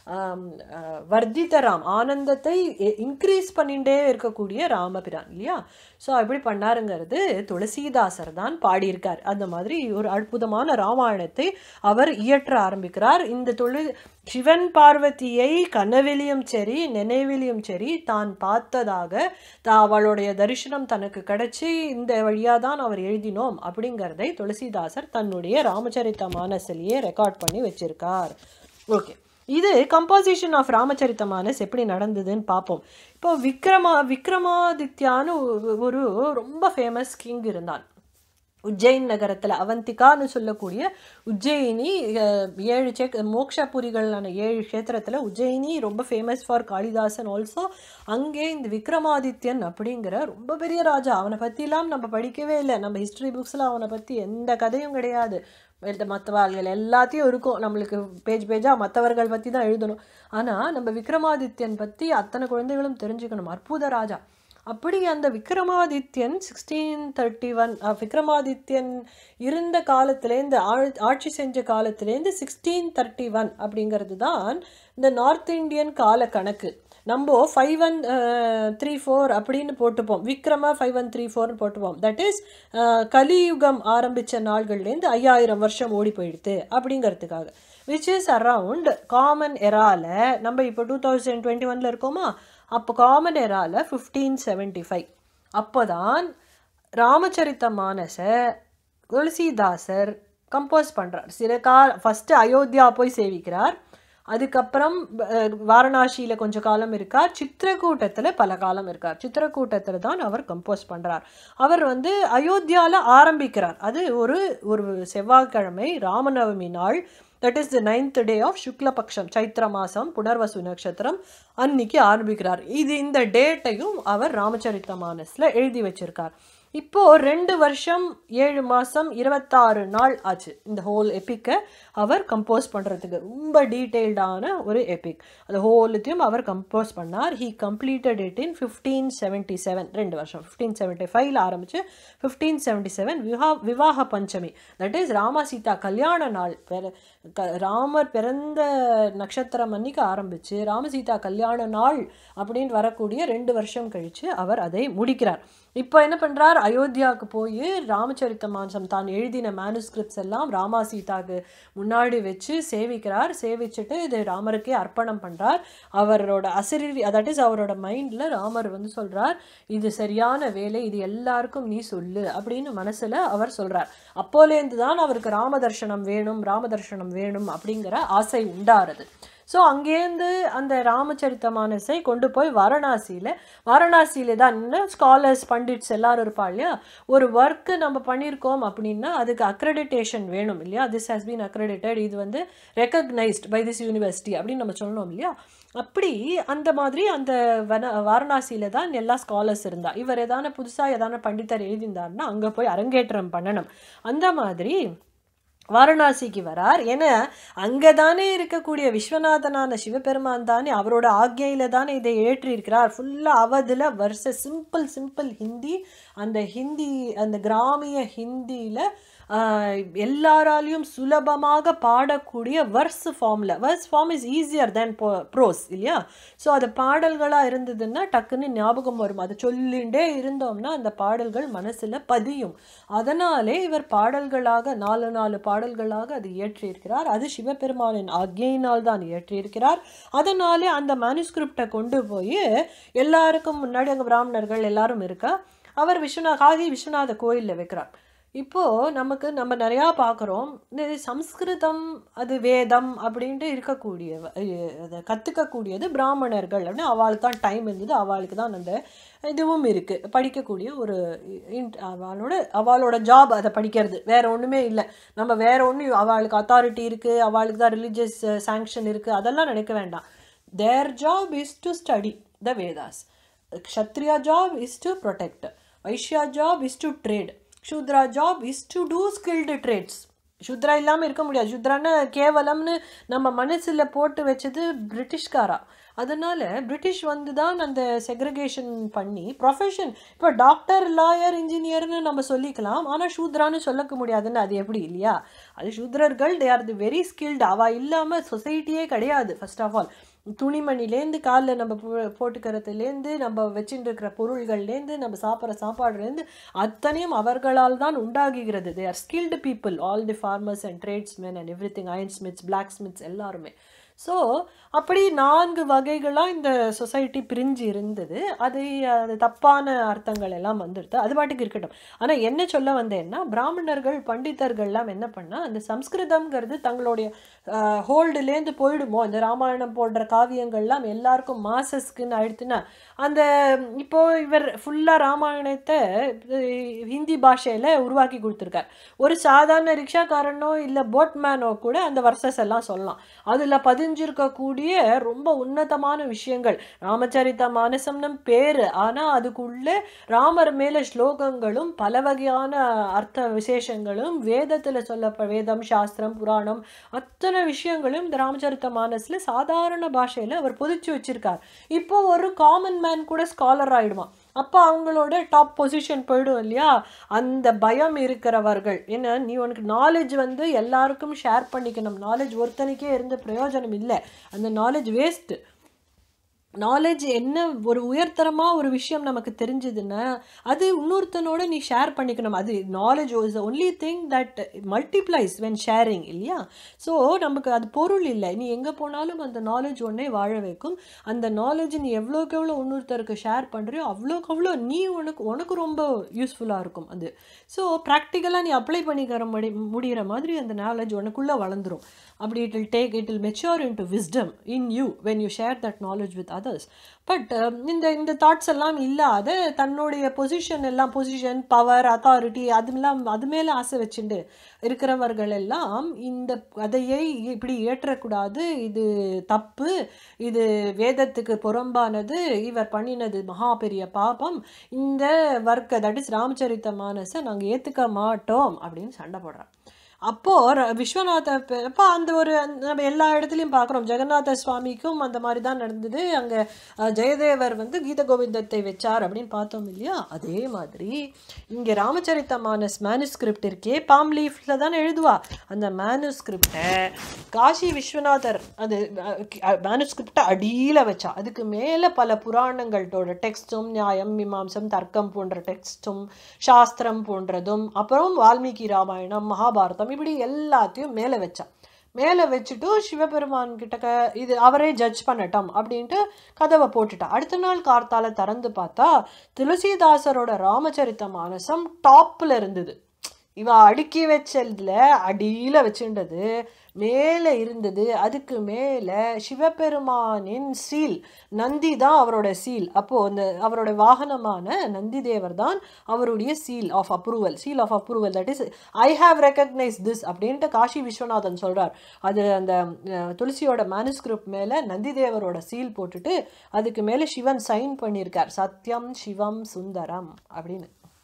ஆம், அஹ், வர்த்தித ராம் ஆனந்தத்தை இன்க்ரீஸ் பண்ணிட்டே இருக்கக்கூடிய ராமபிரான் இல்லையா ஸோ அப்படி பண்ணாருங்கிறது துளசிதாசர் தான் பாடியிருக்கார் அந்த மாதிரி ஒரு அற்புதமான ராமாயணத்தை அவர் இயற்ற ஆரம்பிக்கிறார் இந்த தொழு சிவன் பார்வதியை கனவிலையும் சரி நினைவிலையும் சரி தான் பார்த்ததாக தா அவளுடைய தரிசனம் தனக்கு கிடைச்சி இந்த வழியாக தான் அவர் எழுதினோம் அப்படிங்கிறதை துளசிதாசர் தன்னுடைய ராமச்சரித்த மானசிலேயே ரெக்கார்ட் பண்ணி வச்சிருக்கார் ஓகே இது கம்போசிஷன் ஆஃப் ராமச்சரித்த மானஸ் எப்படி நடந்ததுன்னு பார்ப்போம் இப்போ விக்ரமா விக்ரமாதித்யான்னு ஒரு- ஒரு ரொம்ப ஃபேமஸ் கிங் இருந்தான் உஜ்ஜைன் நகரத்தில் அவந்திகான்னு சொல்லக்கூடிய உஜ்ஜயினி அஹ், ஏழு செக் மோக்ஷபுரிகளான ஏழு க்ஷேத்திரத்தில் உஜ்ஜயினி ரொம்ப ஃபேமஸ் ஃபார் காளிதாசன் ஆல்சோ அங்கே இந்த விக்ரமாதித்யன் அப்படிங்கிற ரொம்ப பெரிய ராஜா அவனை பற்றிலாம் நம்ம படிக்கவே இல்லை நம்ம ஹிஸ்ட்ரி புக்ஸில் அவனை பற்றி எந்த கதையும் கிடையாது மற்றவர்கள் எல்லாத்தையும் இருக்கும் நம்மளுக்கு பேஜ் பேஜாக மற்றவர்கள் பற்றி தான் எழுதணும் ஆனால் நம்ம விக்ரமாதித்யன் பற்றி அத்தனை குழந்தைகளும் தெரிஞ்சுக்கணும் அற்புத ராஜா அப்படி அந்த Vikramadityan sixteen thirty one Vikramadityan இருந்த காலத்துலேருந்து ஆள் ஆட்சி செஞ்ச காலத்துலேருந்து சிக்ஸ்டீன் தேர்ட்டி ஒன் அப்படிங்கிறது தான் இந்த நார்த் இந்தியன் கால கணக்கு நம்ம ஃபைவ் ஒன் த்ரீ ஃபோர் அப்படின்னு போட்டுப்போம் விக்ரம ஃபைவ் ஒன் த்ரீ ஃபோர்னு போட்டுப்போம் தட் இஸ் கலியுகம் ஆரம்பித்த நாள்கள்லேருந்து ஐயாயிரம் வருஷம் ஓடி போயிடுது அப்படிங்கிறதுக்காக விச் இஸ் அரவுண்ட் காமன் எரால நம்ம இப்போ டூ தௌசண்ட் டுவெண்ட்டி ஒனில் இருக்கோமா அப்போ காமன் எரால ஃபிஃப்டீன் செவன்ட்டி ஃபைவ் அப்போ தான் ராமச்சரித்த மானச துளசிதாசர் கம்போஸ் பண்ணுறார் சில கா ஃபஸ்ட்டு அயோத்தியா போய் சேவிக்கிறார் அதுக்கப்புறம் அஹ், வாரணாசியில கொஞ்ச காலம் இருக்கார் சித்திரக்கூட்டத்தில் பல காலம் இருக்கார் சித்திரக்கூட்டத்தில் தான் அவர் கம்போஸ் பண்ணுறார் அவர் வந்து அயோத்தியாவில் ஆரம்பிக்கிறார் அது ஒரு ஒரு செவ்வாய்க்கிழமை ராமநவமி நாள் that is the ninth day of Shuklapaksha Chaitra மாதம் புனர்வசு நட்சத்திரம் அன்னைக்கு ஆரம்பிக்கிறார் இது இந்த டேட்டையும் அவர் ராமச்சரித்த மானஸில் எழுதி வச்சிருக்கார் இப்போ ரெண்டு வருஷம் ஏழு மாதம் இருபத்தாறு நாள் ஆச்சு இந்த ஹோல் எப்பிக்கை அவர் கம்போஸ் பண்ணுறதுக்கு ரொம்ப டீட்டெயில்டான ஒரு எபிக் அந்த ஹோலுத்தையும் அவர் கம்போஸ் பண்ணார் he completed it in fifteen seventy seven ரெண்டு வருஷம் ஃபிஃப்டீன் செவன்ட்டி ஃபைவ்ல ஆரம்பிச்சு ஃபிஃப்டீன் செவன்ட்டி செவன் விவா விவாக பஞ்சமி தட் இஸ் ராமா சீதா கல்யாண நாள் பிற க ராமர் பிறந்த நட்சத்திரம் அன்னைக்கு ஆரம்பிச்சு ராமசீதா கல்யாண நாள் அப்படின்னு வரக்கூடிய ரெண்டு வருஷம் கழிச்சு அவர் அதை முடிக்கிறார் இப்போ என்ன பண்றார் அயோத்தியாவுக்கு போய் ராமச்சரித்த மாசம் தான் எழுதின மேனுஸ்கிரிப்ட்ஸ் எல்லாம் ராமா சீதாக்கு முன்னாடி வச்சு சேவிக்கிறார் சேவிச்சுட்டு இது ராமருக்கே அர்ப்பணம் பண்றார் அவரோட அசிரி தட் இஸ் அவரோட மைண்ட்ல ராமர் வந்து சொல்றார் இது சரியான வேலை இது எல்லாருக்கும் நீ சொல்லு அப்படின்னு மனசுல அவர் சொல்றார் அப்போலேருந்து தான் அவருக்கு ராம தர்ஷனம் வேணும் ராம தர்ஷனம் வேணும் அப்படிங்கிற ஆசை உண்டாருது ஸோ அங்கேருந்து அந்த ராமச்சரித்த மானஸை கொண்டு போய் வாரணாசியில் வாரணாசியில தான் இன்னும் ஸ்காலர்ஸ் பண்டிட்ஸ் எல்லாரும் இருப்பா இல்லையா ஒரு ஒர்க்கு நம்ம பண்ணியிருக்கோம் அப்படின்னா அதுக்கு அக்ரெடிட்டேஷன் வேணும் இல்லையா திஸ் ஹாஸ் பீன் அக்ரெடிட்டட் இது வந்து ரெக்கக்னைஸ்ட் பை திஸ் யூனிவர்சிட்டி அப்படின்னு நம்ம சொல்லணும் இல்லையா அப்படி அந்த மாதிரி அந்த வன வாரணாசியில தான் எல்லா ஸ்காலர்ஸ் இருந்தா இவர் எதான புதுசாக எதான பண்டிதர் எழுதியிருந்தாருன்னா அங்கே போய் அரங்கேற்றம் பண்ணணும் அந்த மாதிரி வாரணாசிக்கு வரார் ஏன்னா அங்கே தானே இருக்கக்கூடிய விஸ்வநாதனான சிவபெருமான் தானே அவரோட ஆக்ஞையில தானே இதை ஏற்றியிருக்கிறார் ஃபுல்லாக அவதில் வருஷ சிம்பிள் சிம்பிள் ஹிந்தி அந்த ஹிந்தி அந்த கிராமிய ஹிந்தியில் எல்லாராலையும் சுலபமாக பாடக்கூடிய வர்ஸ் ஃபார்மில் verse form is easier than prose இல்லையா ஸோ அது பாடல்களாக இருந்ததுன்னா டக்குன்னு ஞாபகம் வரும் அதை சொல்லிகிட்டே இருந்தோம்னா அந்த பாடல்கள் மனசில் பதியும் அதனாலே இவர் பாடல்களாக நாலு நாலு பாடல்களாக அது இயற்றியிருக்கிறார் அது சிவபெருமானின் ஆக்ஞையினால் தான் இயற்றியிருக்கிறார் அதனாலே அந்த மேனுஸ்கிரிப்டை கொண்டு போய் எல்லாருக்கும் முன்னாடி அங்கே பிராமணர்கள் எல்லாரும் இருக்கா அவர் விஸ்வநா காசி விஸ்வநாத கோயிலில் வைக்கிறார் இப்போது நமக்கு நம்ம நிறையா பார்க்குறோம் இந்த சம்ஸ்கிருதம் அது வேதம் அப்படின்ட்டு இருக்கக்கூடிய அதை கற்றுக்கக்கூடியது பிராமணர்கள் அப்படின்னு அவளுக்கு தான் டைம் இருந்தது அவளுக்கு தான் அந்த இதுவும் இருக்குது படிக்கக்கூடிய ஒரு இன்- அவளோட அவளோட ஜாப் அதை படிக்கிறது வேற ஒன்றுமே இல்லை நம்ம வேற ஒன்றும் அவளுக்கு அத்தாரிட்டி இருக்குது அவளுக்கு தான் ரிலீஜியஸ் சாங்ஷன் இருக்குது அதெல்லாம் நினைக்க வேண்டாம் their job is to study the Vedas Kshatriya job is to protect Vaishya job is to trade Shudra job is to do skilled trades Shudra இல்லாமல் இருக்க முடியாது சூத்ரான்னு கேவலம்னு நம்ம மனசில் போட்டு வச்சது பிரிட்டிஷ்காரா அதனால் பிரிட்டிஷ் வந்து தான் அந்த செக்ரிகேஷன் பண்ணி ப்ரொஃபஷன் இப்போ டாக்டர் லாயர் இன்ஜினியர்னு நம்ம சொல்லிக்கலாம் ஆனால் சூத்ரான்னு சொல்லிக்க முடியாதுன்னு அது எப்படி இல்லையா அது சூத்ரர்கள் they are the very skilled அவள் இல்லாமல் சொசைட்டியே கிடையாது ஃபர்ஸ்ட் ஆஃப் ஆல் துணிமணிலேருந்து காலில் நம்ம போ போட்டுக்கிறதுலேருந்து நம்ம வச்சுட்டு இருக்கிற பொருள்கள்லேருந்து நம்ம சாப்பிட்ற சாப்பாடுலேருந்து அத்தனையும் அவர்களால் தான் உண்டாகுகிறது they are skilled people all the farmers and tradesmen and everything iron smiths blacksmiths எல்லாருமே ஸோ அப்படி நான்கு வகைகளாக இந்த சொசைட்டி பிரிஞ்சு இருந்தது அது அது தப்பான அர்த்தங்கள் எல்லாம் வந்துடுது அது பாட்டுக்கு இருக்கட்டும் ஆனால் என்ன சொல்ல வந்தேன்னா பிராமணர்கள் பண்டிதர்கள்லாம் என்ன பண்ணால் அந்த சம்ஸ்கிருதம்ங்கிறது தங்களுடைய ஹோல்டுலேருந்து போயிடுமோ இந்த ராமாயணம் போன்ற காவியங்கள்லாம் எல்லாருக்கும் மாசஸ்க்குன்னு ஆயிடுத்துன்னா அந்த இப்போ இவர் ஃபுல்லாக ராமாயணத்தை ஹிந்தி பாஷையில் உருவாக்கி கொடுத்துருக்கார் ஒரு சாதாரண ரிக்ஷாக்காரனோ இல்லை போட்மேனோ கூட அந்த வர்சஸ் எல்லாம் சொல்லலாம் அதில் பதிஞ்சிருக்கக்கூடிய ரொம்ப உன்னதமான விஷயங்கள் ராமச்சரித்த மானசம்னு பேர் ஆனால் அதுக்குள்ளே ராமர் மேலே ஸ்லோகங்களும் பல வகையான அர்த்த விசேஷங்களும் வேதத்தில் சொல்ல வேதம் சாஸ்திரம் புராணம் அத்தனை விஷயங்களும் இந்த ராமச்சரித்த மானஸில் சாதாரண பாஷையில் அவர் பொதிச்சு வச்சிருக்கார் இப்போ ஒரு காமன் மேன் கூட ஸ்காலர் ஆயிடுவான் அப்போ அவங்களோட டாப் பொசிஷன் போயிடும் இல்லையா அந்த பயம் இருக்கிறவர்கள் ஏன்னா நீ உனக்கு நாலேஜ் வந்து எல்லாருக்கும் ஷேர் பண்ணிக்கணும் நாலேஜ் ஒருத்தனுக்கே இருந்த பிரயோஜனம் இல்லை அந்த நாலேஜ் வேஸ்ட்டு நாலேஜ் என்ன ஒரு உயர்தரமாக ஒரு விஷயம் நமக்கு தெரிஞ்சதுன்னா அது இன்னொருத்தனோட நீ ஷேர் பண்ணிக்கணும் அது knowledge is only thing that multiplies when sharing இல்லையா ஸோ நமக்கு அது பொருள் இல்லை நீ எங்கே போனாலும் அந்த நாலேஜ் ஒன்றே வாழ வைக்கும் அந்த நாலேஜ் நீ எவ்வளோக்கு எவ்வளோ இன்னொருத்தருக்கு ஷேர் பண்ணுறியோ அவ்வளோக்கு அவ்வளோ நீ உனக்கு உனக்கு ரொம்ப யூஸ்ஃபுல்லாக இருக்கும் அது ஸோ ப்ராக்டிக்கலாக நீ அப்ளை பண்ணிக்கிற முடி முடிகிற மாதிரி அந்த நாலேஜ் உனக்குள்ளே வளர்ந்துரும் அப்படி it will take it will mature into wisdom in you when you share that knowledge with others but இந்த இந்த தாட்ஸ் எல்லாம் இல்லாத தன்னுடைய பொசிஷன் எல்லாம் பொசிஷன் பவர் அத்தாரிட்டி அதுமெல்லாம் அது மேலே ஆசை வச்சுட்டு இருக்கிறவர்கள் எல்லாம் இந்த கதையை இப்படி ஏற்றக்கூடாது இது தப்பு இது வேதத்துக்கு புறம்பானது இவர் பண்ணினது மகா பெரிய பாபம் இந்த வர்க்க தட் இஸ் ராமச்சரித்த மானஸை நாங்கள் ஏற்றுக்க மாட்டோம் அப்படின்னு சண்டை போடுறான் அப்போது விஸ்வநாத அப்போ அந்த ஒரு நம்ம எல்லா இடத்துலையும் பார்க்குறோம் ஜெகநாத சுவாமிக்கும் அந்த மாதிரி தான் நடந்தது அங்கே ஜெயதேவர் வந்து கீத கோவிந்தத்தை வச்சார் அப்படின்னு பார்த்தோம் இல்லையா அதே மாதிரி இங்கே ராமச்சரித்த மானஸ் மேனுஸ்கிரிப்ட் இருக்கே பாம் லீஃபில் தான் எழுதுவா அந்த மேனுஸ்கிரிப்டை காசி விஸ்வநாதர் அது மேனுஸ்கிரிப்டை அடியில் வச்சா அதுக்கு மேலே பல புராணங்களோட டெக்ஸ்ட்டும் நியாயம் மீமாம்சம் தர்க்கம் போன்ற டெக்ஸ்ட்டும் சாஸ்திரம் போன்றதும் அப்புறம் வால்மீகி ராமாயணம் மகாபாரதம் இப்படி எல்லாத்தையும் மேலே வச்சா மேலே வச்சுட்டு சிவபெருமான் கிட்டக்க இது அவரே ஜட்ஜ் பண்ணட்டும் அப்படின்ட்டு கதவை போட்டுட்டா அடுத்த நாள் கார்த்தால திறந்து பார்த்தா துளசிதாசரோட ராமச்சரித்த மானசம் டாப்பில் இருந்தது இவ அடுக்கி வச்சதுல அடியில் வச்சுட்டது மேலே இருந்தது அதுக்கு மேலே சிவபெருமானின் சீல் நந்தி தான் அவரோட சீல் அப்போது அந்த அவரோட வாகனமான நந்தி தேவர் தான் அவருடைய seal of approval seal of approval that is I have recognise this அப்படின்ட்டு காஷி விஸ்வநாதன் சொல்கிறார் அது அந்த துளசியோட மேனுஸ்கிரிப்ட் மேலே நந்தி தேவரோட சீல் போட்டுட்டு அதுக்கு மேலே சிவன் சைன் பண்ணியிருக்கார் சத்யம் சிவம் சுந்தரம் அப்படின்னு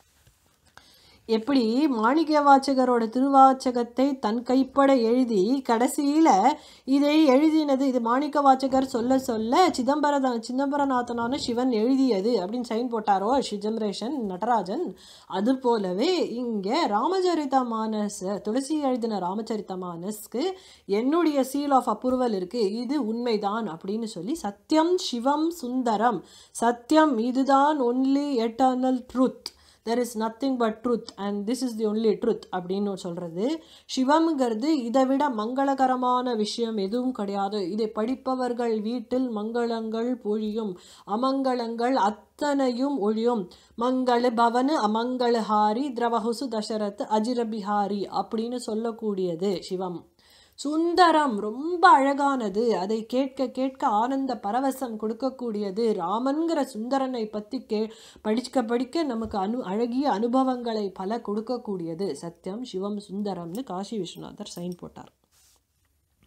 எப்படி மாணிக்க வாச்சகரோட திருவாச்சகத்தை தன் கைப்பட எழுதி கடைசியில் இதை எழுதினது இது மாணிக்க வாச்சகர் சொல்ல சொல்ல சிதம்பர சிதம்பரநாதனான சிவன் எழுதியது அப்படின்னு சைன் போட்டாரோ சிதம்பரேஷன் நடராஜன் அது போலவே இங்கே ராமச்சரித மானஸ் துளசி எழுதின ராமச்சரித மானஸ்க்கு என்னுடைய சீல் ஆஃப் அப்ரூவல் இருக்குது இது உண்மைதான் அப்படின்னு சொல்லி சத்யம் சிவம் சுந்தரம் சத்தியம் இதுதான் only eternal truth there is nothing but truth and this is the only truth அப்படின்னு சொல்கிறது சிவம்ங்கிறது இதை விட மங்களகரமான விஷயம் எதுவும் கிடையாது இதை படிப்பவர்கள் வீட்டில் மங்களங்கள் பொழியும் அமங்கலங்கள் அத்தனையும் ஒழியும் மங்கள பவனு அமங்களஹாரி திரவஹுசு தசரத் அஜிரபிஹாரி அப்படின்னு சொல்லக்கூடியது சிவம் சுந்தரம் ரொம்ப அழகானது அதை கேட்க கேட்க ஆனந்த பரவசம் கொடுக்கக்கூடியது ராமன்கிற சுந்தரனை பற்றி கே படிக்க படிக்க நமக்கு அனு அழகிய அனுபவங்களை பல கொடுக்கக்கூடியது சத்தியம் சிவம் சுந்தரம்னு காசி விஸ்வநாதர் சைன் போட்டார்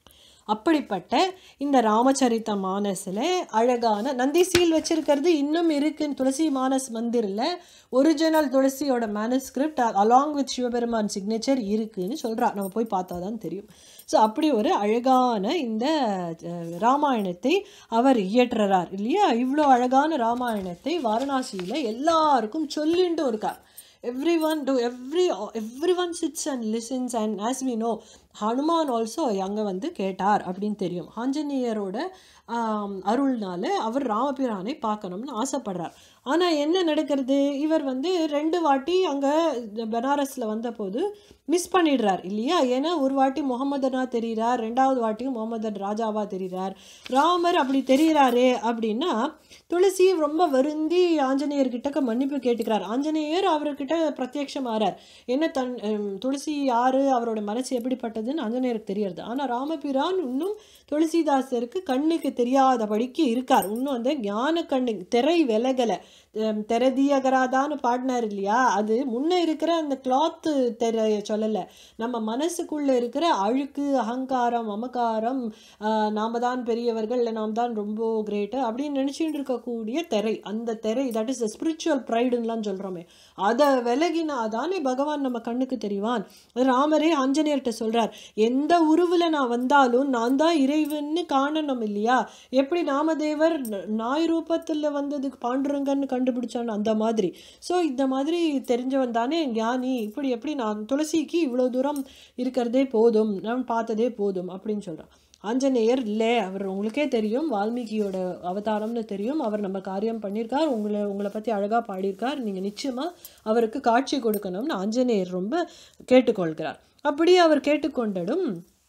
அப்படிப்பட்ட இந்த ராமச்சரித்த மானஸில் அழகான நந்தி சீல் வச்சிருக்கிறது இன்னும் இருக்கு துளசி மானஸ் மந்திரில் ஒரிஜினல் துளசியோட manuscript along with Sivaperuman signature இருக்குன்னு சொல்றா நம்ம போய் பார்த்தா தான் தெரியும் ஸோ அப்படி ஒரு அழகான இந்த அஹ், ராமாயணத்தை அவர் இயற்றுறார் இல்லையா இவ்வளோ அழகான ராமாயணத்தை வாரணாசியில் எல்லாருக்கும் சொல்லிட்டும் இருக்கார் every one to every every one sits and listens and as we know Hanuman also அங்கே வந்து கேட்டார் அப்படின்னு தெரியும் ஆஞ்சநேயரோட ஆம், அருள்னால அவர் ராமபிரானை பார்க்கணும்னு ஆசைப்படுறார் ஆனால் என்ன நடக்கிறது இவர் வந்து ரெண்டு வாட்டி அங்கே பனாரஸில் வந்தபோது மிஸ் பண்ணிடுறார் இல்லையா ஏன்னா ஒரு வாட்டி முகமதனா தெரிகிறார் ரெண்டாவது வாட்டியும் முகமதன் ராஜாவா தெரிகிறார் ராமர் அப்படி தெரிகிறாரே அப்படின்னா துளசி ரொம்ப வருந்தி ஆஞ்சநேயர் கிட்டக்க மன்னிப்பு கேட்டுக்கிறார் ஆஞ்சநேயர் அவர்கிட்ட பிரத்யட்சமாறார் என்ன தன் ஹம், துளசி யாரு அவரோட மனசு எப்படிப்பட்டதுன்னு ஆஞ்சநேயருக்கு தெரியறது ஆனால் ராமபிரான் இன்னும் துளசிதாசருக்கு கண்ணுக்கு தெரியாதபடிக்கு இருக்கார் இன்னும் அந்த ஞான கண்ணு திரை விலகலை ஹம், தெரதியகராதான்னு பாடினார் இல்லையா அது முன்ன இருக்கிற அந்த கிளாத்து தெரைய சொல்லலை நம்ம மனசுக்குள்ள இருக்கிற அழுக்கு அகங்காரம் மமகாரம் ஆஹ், நாம தான் பெரியவர்கள் இல்லை நாம் தான் ரொம்ப கிரேட்டு அப்படின்னு நினச்சிட்டு இருக்கக்கூடிய திரை அந்த திரை தட் இஸ் த ஸ்பிரிச்சுவல் ப்ரைடுன்னெலாம் சொல்கிறோமே அதை விலகினாதானே பகவான் நம்ம கண்ணுக்கு தெரிவான் அது ராமரே ஆஞ்சநேயர்கிட்ட சொல்றார் எந்த உருவில் நான் வந்தாலும் நான் தான் இறைவன்னு காணணும் இல்லையா எப்படி நாமதேவர் ந- நாய் ரூபத்தில் வந்ததுக்கு பாண்டுரங்கன்னு கண்டுபிடிச்சான்னு அந்த மாதிரி ஸோ இந்த மாதிரி தெரிஞ்சவன் தானே ஞானி இப்படி எப்படி நான் துளசிக்கு இவ்வளோ தூரம் இருக்கிறதே போதும் நான் பார்த்ததே போதும் அப்படின்னு சொல்கிறான் ஆஞ்சநேயர் இல்லை அவர் உங்களுக்கே தெரியும் வால்மீகியோட அவதாரம்னு தெரியும் அவர் நம்ம காரியம் பண்ணியிருக்கார் உங்களை உங்களை பற்றி அழகாக பாடியிருக்கார் நீங்கள் நிச்சயமாக அவருக்கு காட்சி கொடுக்கணும்னு ஆஞ்சநேயர் ரொம்ப கேட்டுக்கொள்கிறார் அப்படியே அவர் கேட்டுக்கொண்டதும்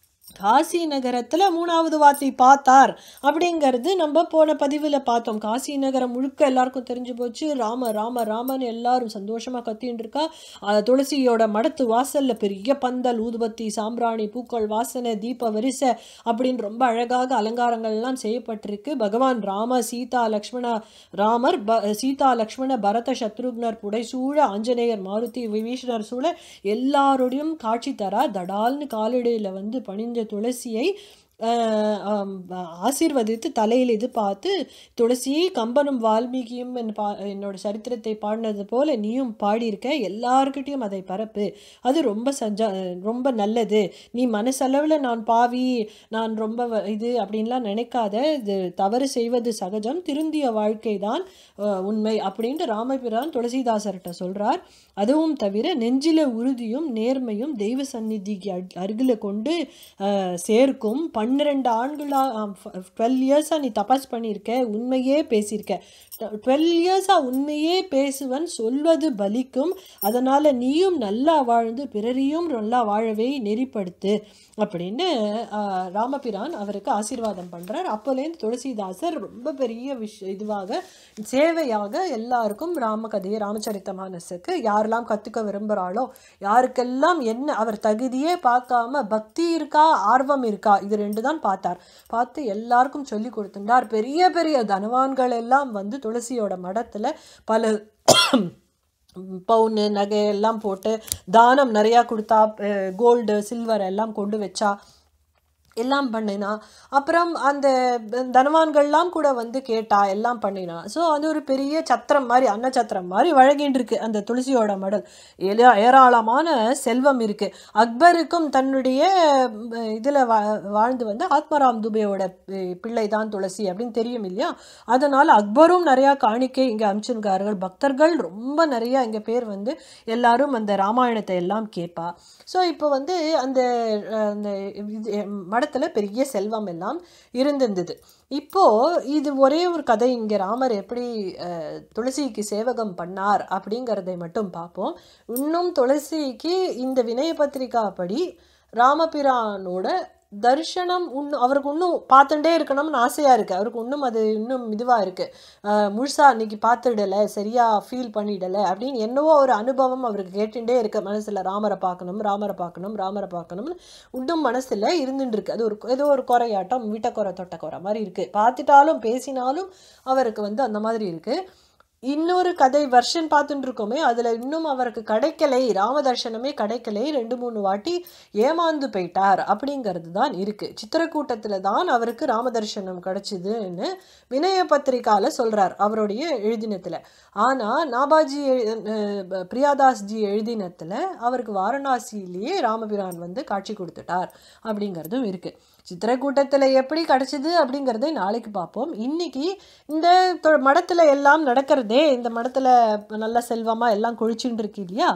காசி நகரத்தில் மூணாவது வார்த்தை பார்த்தார் அப்படிங்கிறது நம்ம போன பதிவில் பார்த்தோம் காசி நகரம் முழுக்க எல்லாருக்கும் தெரிஞ்சு போச்சு ராம ராம ராமன் எல்லாரும் சந்தோஷமாக கத்தின்னு இருக்கா அஹ் துளசியோட மடத்து வாசல்ல பெரிய பந்தல் ஊதுபத்தி சாம்பிராணி பூக்கள் வாசனை தீப வரிசை அப்படின்னு ரொம்ப அழகாக அலங்காரங்கள்லாம் செய்யப்பட்டிருக்கு பகவான் ராம சீதா லக்ஷ்மண ராமர் ப சீதா லக்ஷ்மண பரத சத்ருக்னர் புடைசூழ ஆஞ்சநேயர் மாருதி விபீஷணர் சூழ எல்லாரோடையும் காட்சி தரா தடால்னு காலடியில் வந்து பணிஞ்ச துளசியை ஆஹ் ஆம், ஆசீர்வதித்து தலையில் இது பார்த்து துளசியை கம்பனும் வால்மீகியும் என் பா என்னோட சரித்திரத்தை பாடினது போல நீயும் பாடியிருக்க எல்லார்கிட்டயும் அதை பரப்பு அது ரொம்ப சஜா ரொம்ப நல்லது நீ மனசளவில் நான் பாவி நான் ரொம்ப வ- இது அப்படின்லாம் நினைக்காத இது தவறு செய்வது சகஜம் திருந்திய வாழ்க்கை தான் உண்மை அப்படின்ட்டு ராமபிரான் துளசிதாசர்கிட்ட சொல்றார் அதுவும் தவிர நெஞ்சில உறுதியும் நேர்மையும் தெய்வ சந்நிதிக்கு அட்- அருகில கொண்டு அஹ், சேர்க்கும் பன்னிரெண்டு ஆண்களா டுவெல் இயர்ஸாக நீ தபஸ் பண்ணியிருக்க உண்மையே பேசியிருக்க டுவெல் இயர்ஸாக உண்மையே பேசுவன் சொல்வது பலிக்கும் அதனால் நீயும் நல்லா வாழ்ந்து பிறரையும் நல்லா வாழவே நெறிப்படுத்து அப்படின்னு ஆஹ், ராமபிரான் அவருக்கு ஆசீர்வாதம் பண்ணுறார் அப்போலேருந்து துளசிதாசர் ரொம்ப பெரிய விஷ் இதுவாக சேவையாக எல்லாருக்கும் ராமகதையை ராமச்சரித்த மானஸுக்கு யாரெல்லாம் கற்றுக்க விரும்புகிறாளோ யாருக்கெல்லாம் என்ன அவர் தகுதியே பார்க்காம பக்தி இருக்கா ஆர்வம் இருக்கா இது ரெண்டு தான் பார்த்தார் பார்த்து எல்லாருக்கும் சொல்லி கொடுத்துட்டார் பெரிய பெரிய தனவான்கள் எல்லாம் வந்து துளசியோட மடத்தில் பல பவுனு நகை எல்லாம் போட்டு தானம் நிறையா கொடுத்தா கோல்டு சில்வர் எல்லாம் கொண்டு வச்சா எல்லாம் பண்ணினா அப்புறம் அந்த தனவான்கள்லாம் கூட வந்து கேட்டா எல்லாம் பண்ணினா ஸோ அது ஒரு பெரிய சத்திரம் மாதிரி அன்ன சத்திரம் மாதிரி வழங்கிட்டு இருக்கு அந்த துளசியோட மடல் ஏலா- ஏராளமான செல்வம் இருக்கு அக்பருக்கும் தன்னுடைய இதில் வா வாழ்ந்து வந்து ஆத்மராம் துபேயோட பிள்ளை தான் துளசி அப்படின்னு தெரியும் இல்லையா அதனால் அக்பரும் நிறையா காணிக்கை இங்கே அனுப்பிச்சிருக்கார்கள் பக்தர்கள் ரொம்ப நிறையா இங்கே பேர் வந்து எல்லாரும் அந்த ராமாயணத்தை எல்லாம் கேட்பா ஸோ இப்போ வந்து அந்த அஹ், அந்த இது மடத்தில் பெரிய செல்வம் எல்லாம் இருந்திருந்தது இப்போ இது ஒரே ஒரு கதை இங்கே ராமர் எப்படி அஹ், துளசிக்கு சேவகம் பண்ணார் அப்படிங்கிறதை மட்டும் பார்ப்போம் இன்னும் துளசிக்கு இந்த வினய பத்திரிகா படி ராமபிரானோட தரிசனம் இன்னும் அவருக்கு இன்னும் பார்த்துட்டே இருக்கணும்னு ஆசையாக இருக்குது அவருக்கு இன்னும் அது இன்னும் இதுவாக இருக்குது முழுசா அன்னைக்கு பார்த்துடலை சரியாக ஃபீல் பண்ணிடலை அப்படின்னு என்னவோ ஒரு அனுபவம் அவருக்கு கேட்டுட்டே இருக்கு மனசில் ராமரை பார்க்கணும் ராமரை பார்க்கணும் ராமரை பார்க்கணும்னு இன்னும் மனசில் இருந்துட்டு இருக்கு அது ஒரு ஏதோ ஒரு குறையாட்டம் வீட்டை குறை தொட்ட குறை மாதிரி இருக்குது பார்த்துட்டாலும் பேசினாலும் அவருக்கு வந்து அந்த மாதிரி இருக்குது இன்னொரு கதை வெர்ஷன் பார்த்துட்டு இருக்கோமே அதில் இன்னும் அவருக்கு கிடைக்கலை ராமதர்ஷனமே கிடைக்கலை ரெண்டு மூணு வாட்டி ஏமாந்து போயிட்டார் அப்படிங்கிறது தான் இருக்குது சித்திரக்கூட்டத்தில் தான் அவருக்கு ராமதர்ஷனம் கிடைச்சிதுன்னு வினய பத்திரிக்கால சொல்கிறார் அவருடைய எழுதினத்தில் ஆனால் நாபாஜி எழு- அஹ் பிரியாதாஸ்ஜி எழுதினத்தில் அவருக்கு வாரணாசியிலேயே ராமபிரான் வந்து காட்சி கொடுத்துட்டார் அப்படிங்கிறதும் இருக்குது சித்திரக்கூட்டத்தில் எப்படி கிடச்சிது அப்படிங்கிறதை நாளைக்கு பார்ப்போம் இன்னைக்கு இந்த தொ- மடத்துல எல்லாம் நடக்கிறதே இந்த மடத்துல நல்ல செல்வமாக எல்லாம் கொழிச்சுட்டு இருக்கு இல்லையா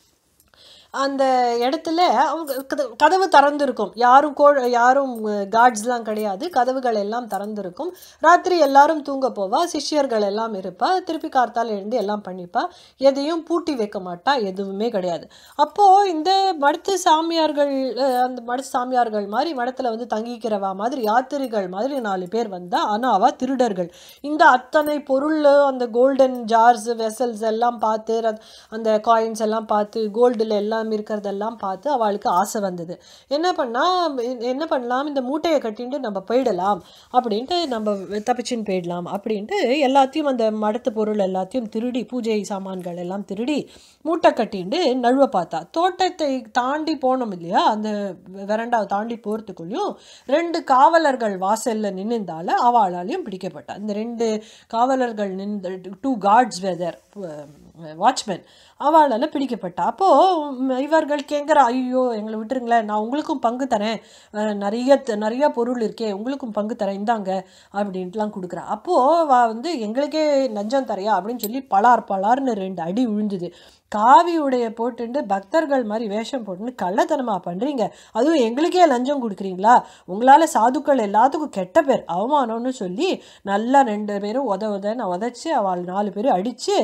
அந்த இடத்துல அவங்க கத- கதவு திறந்திருக்கும் யாரும் கோ யாரும் கார்ட்ஸ்லாம் கிடையாது கதவுகள் எல்லாம் திறந்திருக்கும் ராத்திரி எல்லாரும் தூங்க போவா சிஷ்யர்கள் எல்லாம் இருப்பா திருப்பி கார்த்தால எழுந்து எல்லாம் பண்ணிப்பா எதையும் பூட்டி வைக்க மாட்டா எதுவுமே கிடையாது அப்போது இந்த மடத்து சாமியார்கள் அஹ், அந்த மடத்து சாமியார்கள் மாதிரி மடத்தில் வந்து தங்கிக்கிறவா மாதிரி யாத்திரிகள் மாதிரி நாலு பேர் வந்தா ஆனால் அவ திருடர்கள் இந்த அத்தனை பொருள் அந்த கோல்டன் ஜார்ஸ் வெசல்ஸ் எல்லாம் பார்த்து ரத்- அந்த காயின்ஸ் எல்லாம் பார்த்து கோல்டில் எல்லாம் இருக்கிறதெல்லாம் பார்த்து அவளுக்கு ஆசை வந்தது என்ன பண்ணா எ- என்ன பண்ணலாம் இந்த மூட்டையை கட்டிட்டு நம்ம போயிடலாம் அப்படின்ட்டு நம்ம தப்பிச்சுன்னு போயிடலாம் அப்படின்ட்டு எல்லாத்தையும் அந்த மடத்து பொருள் எல்லாத்தையும் திருடி பூஜை சாமான்கள் எல்லாம் திருடி மூட்டை கட்டிட்டு நழுவ பார்த்தா தோட்டத்தை தாண்டி போனோம் இல்லையா அந்த வெரண்டாவை தாண்டி போகிறதுக்குள்ளேயும் ரெண்டு காவலர்கள் வாசல்ல நின்னுந்தால அவளாலையும் பிடிக்கப்பட்டா இந்த ரெண்டு காவலர்கள் நின்று டூ கார்ட்ஸ் வெதர் வாட்ச்மேன் அவளால் பிடிக்கப்பட்டா அப்போது இவர்கள் கேட்குற ஐயோ எங்களை விட்டுருங்களேன் நான் உங்களுக்கும் பங்கு தரேன் அஹ், நிறைய த- நிறைய பொருள் இருக்கே உங்களுக்கும் பங்கு தரேன் இந்தாங்க அப்படின்ட்டுலாம் கொடுக்குறா அப்போது வா வந்து எங்களுக்கே லஞ்சம் தரையா அப்படின்னு சொல்லி பலார் பலார்னு ரெண்டு அடி விழுந்துது காவி உடைய போட்டுண்டு பக்தர்கள் மாதிரி வேஷம் போட்டுன்னு கள்ளத்தனமாக பண்ணுறீங்க அதுவும் எங்களுக்கே லஞ்சம் கொடுக்குறீங்களா உங்களால் சாதுக்கள் எல்லாத்துக்கும் கெட்ட பேர் அவமானம்னு சொல்லி நல்லா ரெண்டு பேரும் உத உதன்னு உதச்சி அவள் நாலு பேரும் அடித்து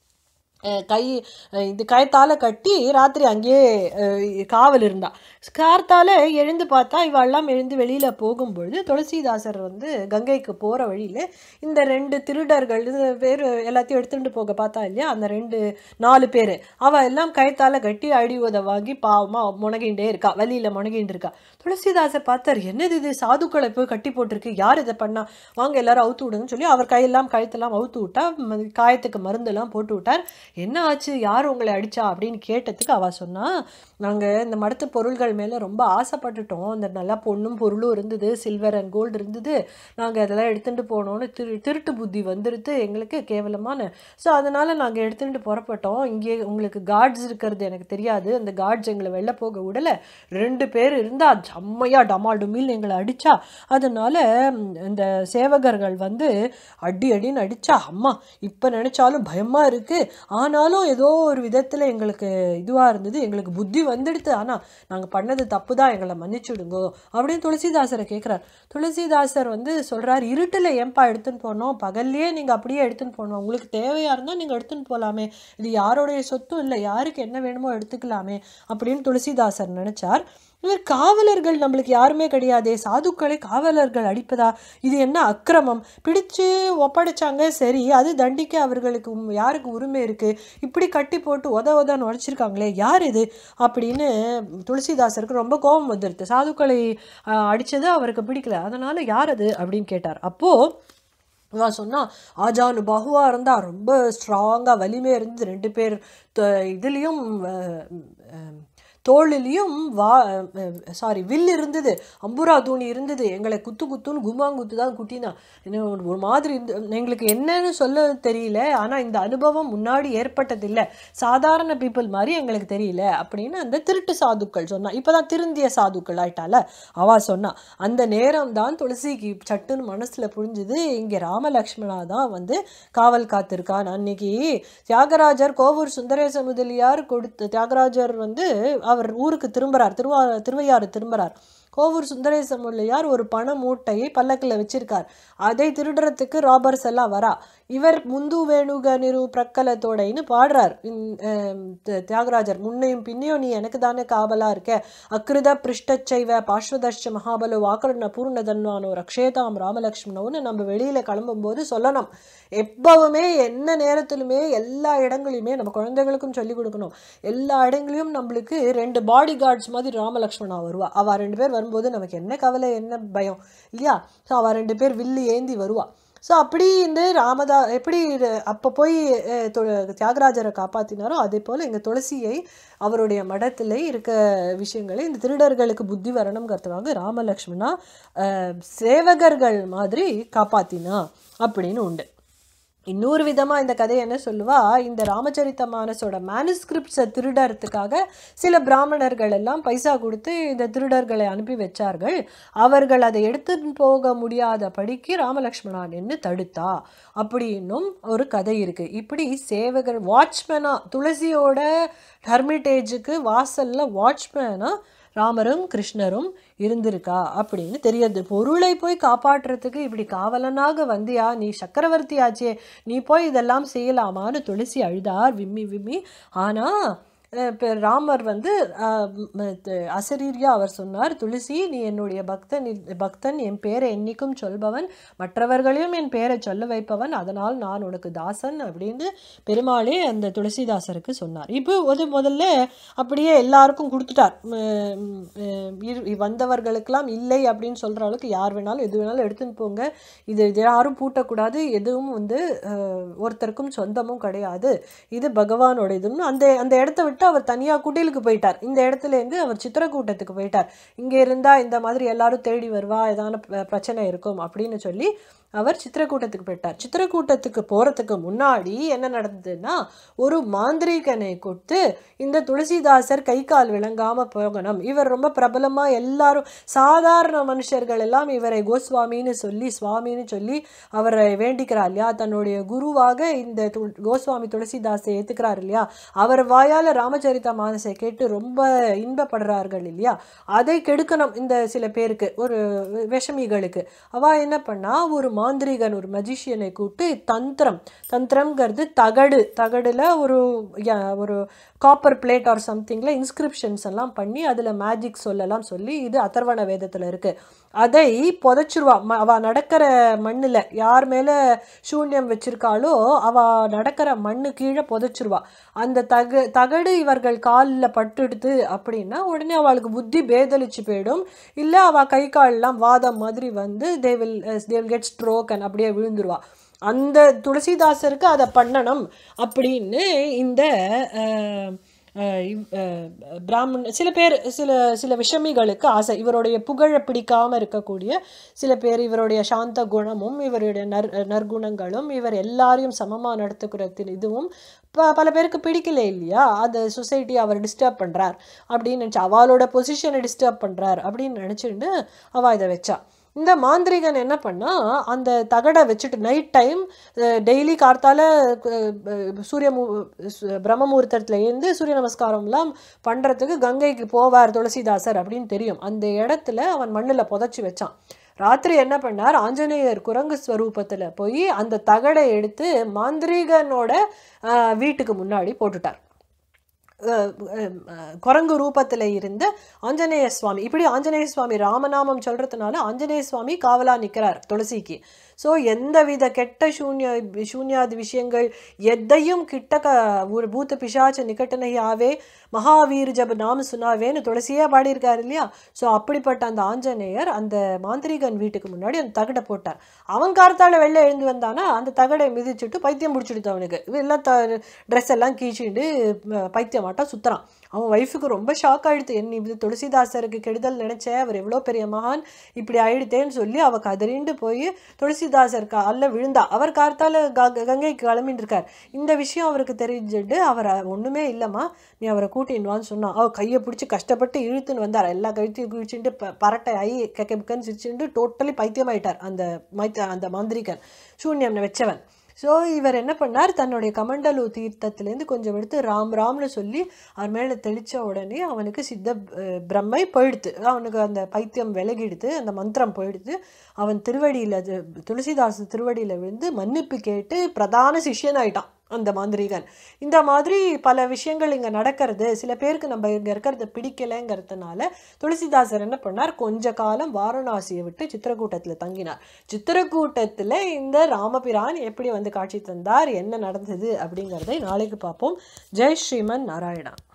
அஹ் கை அஹ் இது கயத்தால் கட்டி ராத்திரி அங்கேயே அஹ் காவல் இருந்தா கார்த்தால எழுந்து பார்த்தா இவெல்லாம் எழுந்து வெளியில் போகும்பொழுது துளசிதாசர் வந்து கங்கைக்கு போகிற வழியில் இந்த ரெண்டு திருடர்கள் இது பேர் எல்லாத்தையும் எடுத்துட்டு போக பார்த்தா இல்லையா அந்த ரெண்டு நாலு பேர் அவள் எல்லாம் கயத்தால் கட்டி அடி உத வாங்கி பாவமாக முனகிண்டே இருக்கா வழியில் முனகிண்டு இருக்கா துளசிதாசர் பார்த்தார் என்னது இது சாதுக்களை போய் கட்டி போட்டிருக்கு யார் இதை பண்ணா வாங்க எல்லாரும் அவுத்து விடுங்கன்னு சொல்லி அவர் கையெல்லாம் கழுத்தெல்லாம் அவுத்து விட்டா ம- காயத்துக்கு மருந்தெல்லாம் போட்டு விட்டார் என்ன ஆச்சு யார் உங்களை அடிச்சா அப்படின்னு கேட்டதுக்கு அவ சொன்னா நாங்கள் இந்த மடத்து பொருள்கள் மேலே ரொம்ப ஆசைப்பட்டுட்டோம் இந்த நல்லா பொண்ணும் பொருளும் இருந்தது சில்வர் அண்ட் கோல்டு இருந்தது நாங்கள் அதெல்லாம் எடுத்துகிட்டு போனோன்னு திரு திருட்டு புத்தி வந்துடுது எங்களுக்கு கேவலமான ஸோ அதனால் நாங்கள் எடுத்துகிட்டு புறப்பட்டோம் இங்கே உங்களுக்கு கார்ட்ஸ் இருக்கிறது எனக்கு தெரியாது அந்த கார்ட்ஸ் எங்களை வெளில போக விடலை ரெண்டு பேர் இருந்தால் செம்மையாக டமால் டுமில் எங்களை அடித்தா அதனால் இந்த சேவகர்கள் வந்து அடி அடின்னு அடித்தா அம்மா இப்போ நினச்சாலும் பயமாக இருக்குது ஆனாலும் ஏதோ ஒரு விதத்தில் எங்களுக்கு இதுவாக இருந்தது எங்களுக்கு புத்தி வந்துடுது ஆனால் நாங்கள் பண்ணது தப்பு தான் எங்களை மன்னிச்சுடுங்கோ அப்படின்னு துளசிதாசரை கேட்குறார் துளசிதாசர் வந்து சொல்கிறார் இருட்டில் ஏன்பா எடுத்துன்னு போனோம் பகல்லையே நீங்கள் அப்படியே எடுத்துன்னு போனோம் உங்களுக்கு தேவையாக இருந்தால் நீங்கள் எடுத்துன்னு போகலாமே இது யாருடைய சொத்தும் இல்லை யாருக்கு என்ன வேணுமோ எடுத்துக்கலாமே அப்படின்னு துளசிதாசர் நினச்சார் இவர் காவலர்கள் நம்மளுக்கு யாருமே கிடையாதே சாதுக்களை காவலர்கள் அடிப்பதா இது என்ன அக்கிரமம் பிடிச்சு ஒப்படைச்சாங்க சரி அது தண்டிக்க அவர்களுக்கு உம் யாருக்கு உரிமை இருக்கு இப்படி கட்டி போட்டு உத உதன்னு உடைச்சிருக்காங்களே யார் இது அப்படின்னு துளசிதாசருக்கு ரொம்ப கோபம் வந்துடுது சாதுக்களை ஆஹ், அடிச்சது அவருக்கு பிடிக்கல அதனால யார் அது அப்படின்னு கேட்டார் அப்போ இவன் சொன்னா ஆஜானு பாகுவா இருந்தா ரொம்ப ஸ்ட்ராங்கா வலிமை இருந்து ரெண்டு பேர் த- இதுலயும் அஹ், அஹ், தோளிலையும் வா சாரி வில் இருந்தது அம்புரா தூணி இருந்தது எங்களை குத்து குத்துன்னு கும்மாங்குத்து தான் குட்டினா இன்னும் ஒரு- ஒரு மாதிரி இருந்து- எங்களுக்கு என்னன்னு சொல்ல தெரியல ஆனால் இந்த அனுபவம் முன்னாடி ஏற்பட்டதில்லை சாதாரண பீப்புள் மாதிரி எங்களுக்கு தெரியல அப்படின்னு அந்த திருட்டு சாதுக்கள் சொன்னா இப்போதான் திருந்திய சாதுக்கள் ஆயிட்டால அவா சொன்னா அந்த நேரம் தான் துளசிக்கு சட்டுன்னு மனசுல புரிஞ்சுது இங்கே ராமலக்ஷ்மணா தான் வந்து காவல் காத்திருக்கான் அன்னைக்கு தியாகராஜர் கோவூர் சுந்தரேச முதலியார் கொடுத்த தியாகராஜர் வந்து அவர் ஊருக்கு திரும்புறார் திருவா திருவையாறு திரும்புறார் கோவூர் சுந்தரேச முதலியார் ஒரு பண மூட்டையை பல்லக்கில் வச்சிருக்கார் அதை திருடுறதுக்கு ராபர்ஸ் எல்லாம் வரா இவர் முந்து வேணுக நிரு பிரக்கலத்தோடைன்னு பாடுறார் இந்த, அஹ், தி- தியாகராஜர் முன்னையும் பின்னையும் நீ எனக்கு தானே காவலா இருக்க அக்ருத பிருஷ்டச்சைவ பாஸ்வதர்ஷ மகாபலோ வாக்கரண பூர்ண தன்வானோ ரக்ஷேதாம் ராமலக்ஷ்மணோன்னு நம்ம வெளியில கிளம்பும்போது சொல்லணும் எப்பவுமே என்ன நேரத்திலுமே எல்லா இடங்களையுமே நம்ம குழந்தைகளுக்கும் சொல்லி கொடுக்கணும் எல்லா இடங்களையும் நம்மளுக்கு ரெண்டு பாடி கார்ட்ஸ் மாதிரி ராமலக்ஷ்மணா வருவா அவ ரெண்டு பேர் வரும்போது நமக்கு என்ன கவலை என்ன பயம் இல்லையா ஸோ அவ ரெண்டு பேர் வில்லு ஏந்தி வருவா ஸோ அப்படி இந்த ராமதா எப்படி இது அப்போ போய் அஹ், தொ- தியாகராஜரை காப்பாற்றினாரோ அதே போல் எங்கள் துளசியை அவருடைய மடத்தில் இருக்க விஷயங்களை இந்த திருடர்களுக்கு புத்தி வரணுங்கிறதுக்காக ராமலக்ஷ்மணா அஹ், சேவகர்கள் மாதிரி காப்பாத்தினா அப்படின்னு உண்டு இன்னொரு விதமாக இந்த கதை என்ன சொல்லுவா இந்த ராமச்சரித்த மானஸோட மேனுஸ்கிரிப்ட்ஸை திருடறதுக்காக சில பிராமணர்கள் எல்லாம் பைசா கொடுத்து இந்த திருடர்களை அனுப்பி வச்சார்கள் அவர்கள் அதை எடுத்துட்டு போக முடியாத படிக்கு ராமலக்ஷ்மணா நின்று தடுத்தா அப்படின்னும் ஒரு கதை இருக்கு இப்படி சேவகர் வாட்ச்மேனா துளசியோட ஹர்மிட்டேஜுக்கு வாசல்ல வாட்ச்மேனா ராமரும் கிருஷ்ணரும் இருந்திருக்கா அப்படின்னு தெரியுது பொருளை போய் காப்பாற்றுறதுக்கு இப்படி காவலனாக வந்தியா நீ சக்கரவர்த்தி ஆச்சே நீ போய் இதெல்லாம் செய்யலாமான்னு துளசி அழுதார் விம்மி விம்மி ஆனா அஹ், இப்ப ராமர் வந்து அஹ், ம், த- அசரீரியா அவர் சொன்னார் துளசி நீ என்னுடைய பக்தன் இல்- பக்தன் என் பேரை என்னைக்கும் சொல்பவன் மற்றவர்களையும் என் பேரை சொல்ல வைப்பவன் அதனால் நான் உனக்கு தாசன் அப்படின்னு பெருமாளே அந்த துளசிதாசருக்கு சொன்னார் இப்போ ஒரு முதல்ல அப்படியே எல்லாருக்கும் கொடுத்துட்டார் ம், ம், இரு- வந்தவர்களுக்கெல்லாம் இல்லை அப்படின்னு சொல்கிற அளவுக்கு யார் வேணாலும் எது வேணாலும் எடுத்துன்னு போங்க இது இது யாரும் பூட்டக்கூடாது எதுவும் வந்து அஹ், ஒருத்தருக்கும் சொந்தமும் கிடையாது இது பகவானோட இதுன்னு அந்த அந்த இடத்த விட்டு அவர் தனியாக குடிலுக்கு போயிட்டார் இந்த இடத்துல இருந்து அவர் சித்திரக்கூட்டத்துக்கு போயிட்டார் இங்கே இருந்தால் இந்த மாதிரி எல்லாரும் தேடி வருவா ஏதான ப- பிரச்சனை இருக்கும் அப்படின்னு சொல்லி அவர் சித்திரக்கூட்டத்துக்கு போயிட்டார் சித்திரக்கூட்டத்துக்கு போகிறதுக்கு முன்னாடி என்ன நடந்ததுன்னா ஒரு மாந்திரீகனை கொடுத்து இந்த துளசிதாசர் கை கால் விளங்காம போகணும் இவர் ரொம்ப பிரபலமா எல்லாரும் சாதாரண மனுஷர்கள் எல்லாம் இவரை கோஸ்வாமின்னு சொல்லி சுவாமின்னு சொல்லி அவரை வேண்டிக்கிறார் இல்லையா தன்னுடைய குருவாக இந்த து- கோஸ்வாமி துளசிதாசை ஏத்துக்கிறார் இல்லையா அவர் வாயால ராமச்சரித மானசை கேட்டு ரொம்ப இன்பப்படுறார்கள் இல்லையா அதை கெடுக்கணும் இந்த சில பேருக்கு ஒரு விஷமிகளுக்கு அவ என்ன பண்ணா ஒரு மாந்திரிகன் ஒரு மஜிஷியனை கூப்பிட்டு தந்திரம் தந்திரம்ங்கிறது தகடு தகடுல ஒரு ய- ஒரு காப்பர் பிளேட் ஆர் சம்திங்கில் இன்ஸ்கிரிப்ஷன்ஸ் எல்லாம் பண்ணி அதில் மேஜிக் சொல்லலாம் சொல்லி இது அதர்வண வேதத்தில் இருக்கு அதை புதைச்சிருவா ம- அவ நடக்கிற மண்ணில் யார் மேலே சூன்யம் வச்சிருக்காளோ அவ நடக்கிற மண்ணு கீழே புதைச்சிருவா அந்த தக தகடு இவர்கள் காலில் பட்டுடுது அப்படின்னா உடனே அவளுக்கு புத்தி பேதலிச்சு போயிடும் இல்லை அவள் கை கால்லாம் வாதம் மாதிரி வந்து they will they will get stroke and அப்படியே விழுந்துருவா அந்த துளசிதாசருக்கு அதை பண்ணணும் அப்படின்னு இந்த அஹ், அஹ், இவ்- அஹ், பிராமண சில பேர் சில சில விஷமிகளுக்கு ஆசை இவருடைய புகழை பிடிக்காம இருக்கக்கூடிய சில பேர் இவருடைய சாந்த குணமும் இவருடைய நற் நற்குணங்களும் இவர் எல்லாரையும் சமமா நடத்துக்கிறதின் இதுவும் ப பல பேருக்கு பிடிக்கல இல்லையா அந்த சொசைட்டி அவர் டிஸ்டர்ப் பண்றார் அப்படின்னு நினச்சி அவளோட பொசிஷனை டிஸ்டர்ப் பண்றார் அப்படின்னு நினச்சிட்டு அவ இதை வச்சா இந்த மாந்திரிகன் என்ன பண்ணா அந்த தகடை வச்சுட்டு நைட் டைம் டெய்லி கார்த்தால அஹ், அஹ், சூரிய மு சு- பிரம்ம முகூர்த்தத்துல இருந்து சூரிய நமஸ்காரம்லாம் பண்றதுக்கு கங்கைக்கு போவார் துளசிதாசர் அப்படின்னு தெரியும் அந்த இடத்துல அவன் மண்ணுல புதைச்சி வச்சான் ராத்திரி என்ன பண்ணார் ஆஞ்சநேயர் குரங்கு ஸ்வரூபத்துல போய் அந்த தகடை எடுத்து மாந்திரீகனோட அஹ், வீட்டுக்கு முன்னாடி போட்டுட்டார் அஹ் அஹ் குரங்கு ரூபத்தில் இருந்த ஆஞ்சநேய சுவாமி இப்படி ஆஞ்சநேய சுவாமி ராமநாமம் சொல்றதுனால ஆஞ்சநேய சுவாமி காவலா நிற்கிறார் துளசிக்கு ஸோ எந்தவித கெட்ட சூன்ய சூன்யாதி விஷயங்கள் எதையும் கிட்டக்க ஒரு பூத்த பிசாச்ச நிகட்டனை ஆவே மகாவீர் ஜப நாம சுனாவேன்னு துளசியே பாடியிருக்காரு இல்லையா ஸோ அப்படிப்பட்ட அந்த ஆஞ்சநேயர் அந்த மாந்திரிகன் வீட்டுக்கு முன்னாடி அந்த தகடை போட்டார் அவன் கார்த்தால வெளில எழுந்து வந்தானா அந்த தகடை மிதிச்சுட்டு பைத்தியம் பிடிச்சிடுது அவனுக்கு எல்லாம் த ட்ரெஸ் எல்லாம் கீச்சிட்டு ம- பைத்தியமாட்டம் சுத்துறான் அவன் ஒய்ஃபுக்கு ரொம்ப ஷாக் ஆயிடுது என்ன இது துளசிதாசருக்கு கெடுதல் நினைச்சேன் அவர் எவ்வளோ பெரிய மகான் இப்படி ஆயிடுத்தேன்னு சொல்லி அவ கதறிண்டு போய் துளசிதாசர் காலில் விழுந்தா அவர் கார்த்தால க- கங்கைக்கு கிளம்பிட்டு இருக்கார் இந்த விஷயம் அவருக்கு தெரிஞ்சுட்டு அவர் ஒண்ணுமே இல்லைம்மா நீ அவரை கூட்டின்னு வான்னு சொன்னான் அவர் கையை பிடிச்சி கஷ்டப்பட்டு இழுத்துன்னு வந்தார் எல்லா கழுத்தையும் குழிச்சுட்டு ப பரட்டை ஐ கெக்க புக்கன்னு சிரிச்சுட்டு டோட்டலி பைத்தியமாயிட்டார் அந்த மைத்த அந்த மாந்திரிகன் சூன்யம் வச்சவன் ஸோ இவர் என்ன பண்ணார் தன்னுடைய கமண்டலு தீர்த்தத்திலேருந்து கொஞ்சம் எடுத்து ராம் ராம்னு சொல்லி அவர் மேலே தெளித்த உடனே அவனுக்கு சித்த அஹ், பிரம்மை போயிடுத்து அவனுக்கு அந்த பைத்தியம் விலகிடுது அந்த மந்திரம் போயிடுது அவன் திருவடியில் அது துளசிதாஸ் திருவடியில் விழுந்து மன்னிப்பு கேட்டு பிரதான சிஷ்யன் ஆயிட்டான் அந்த மாந்திரிகன் இந்த மாதிரி பல விஷயங்கள் இங்கே நடக்கிறது சில பேருக்கு நம்ம இங்கே இருக்கிறத பிடிக்கலைங்கிறதுனால துளசிதாசர் என்ன பண்ணார் கொஞ்ச காலம் வாரணாசியை விட்டு சித்திரக்கூட்டத்தில் தங்கினார் சித்திரக்கூட்டத்தில் இந்த ராமபிரான் எப்படி வந்து காட்சி தந்தார் என்ன நடந்தது அப்படிங்கிறதை நாளைக்கு பார்ப்போம் ஜெய் ஸ்ரீமன் நாராயணா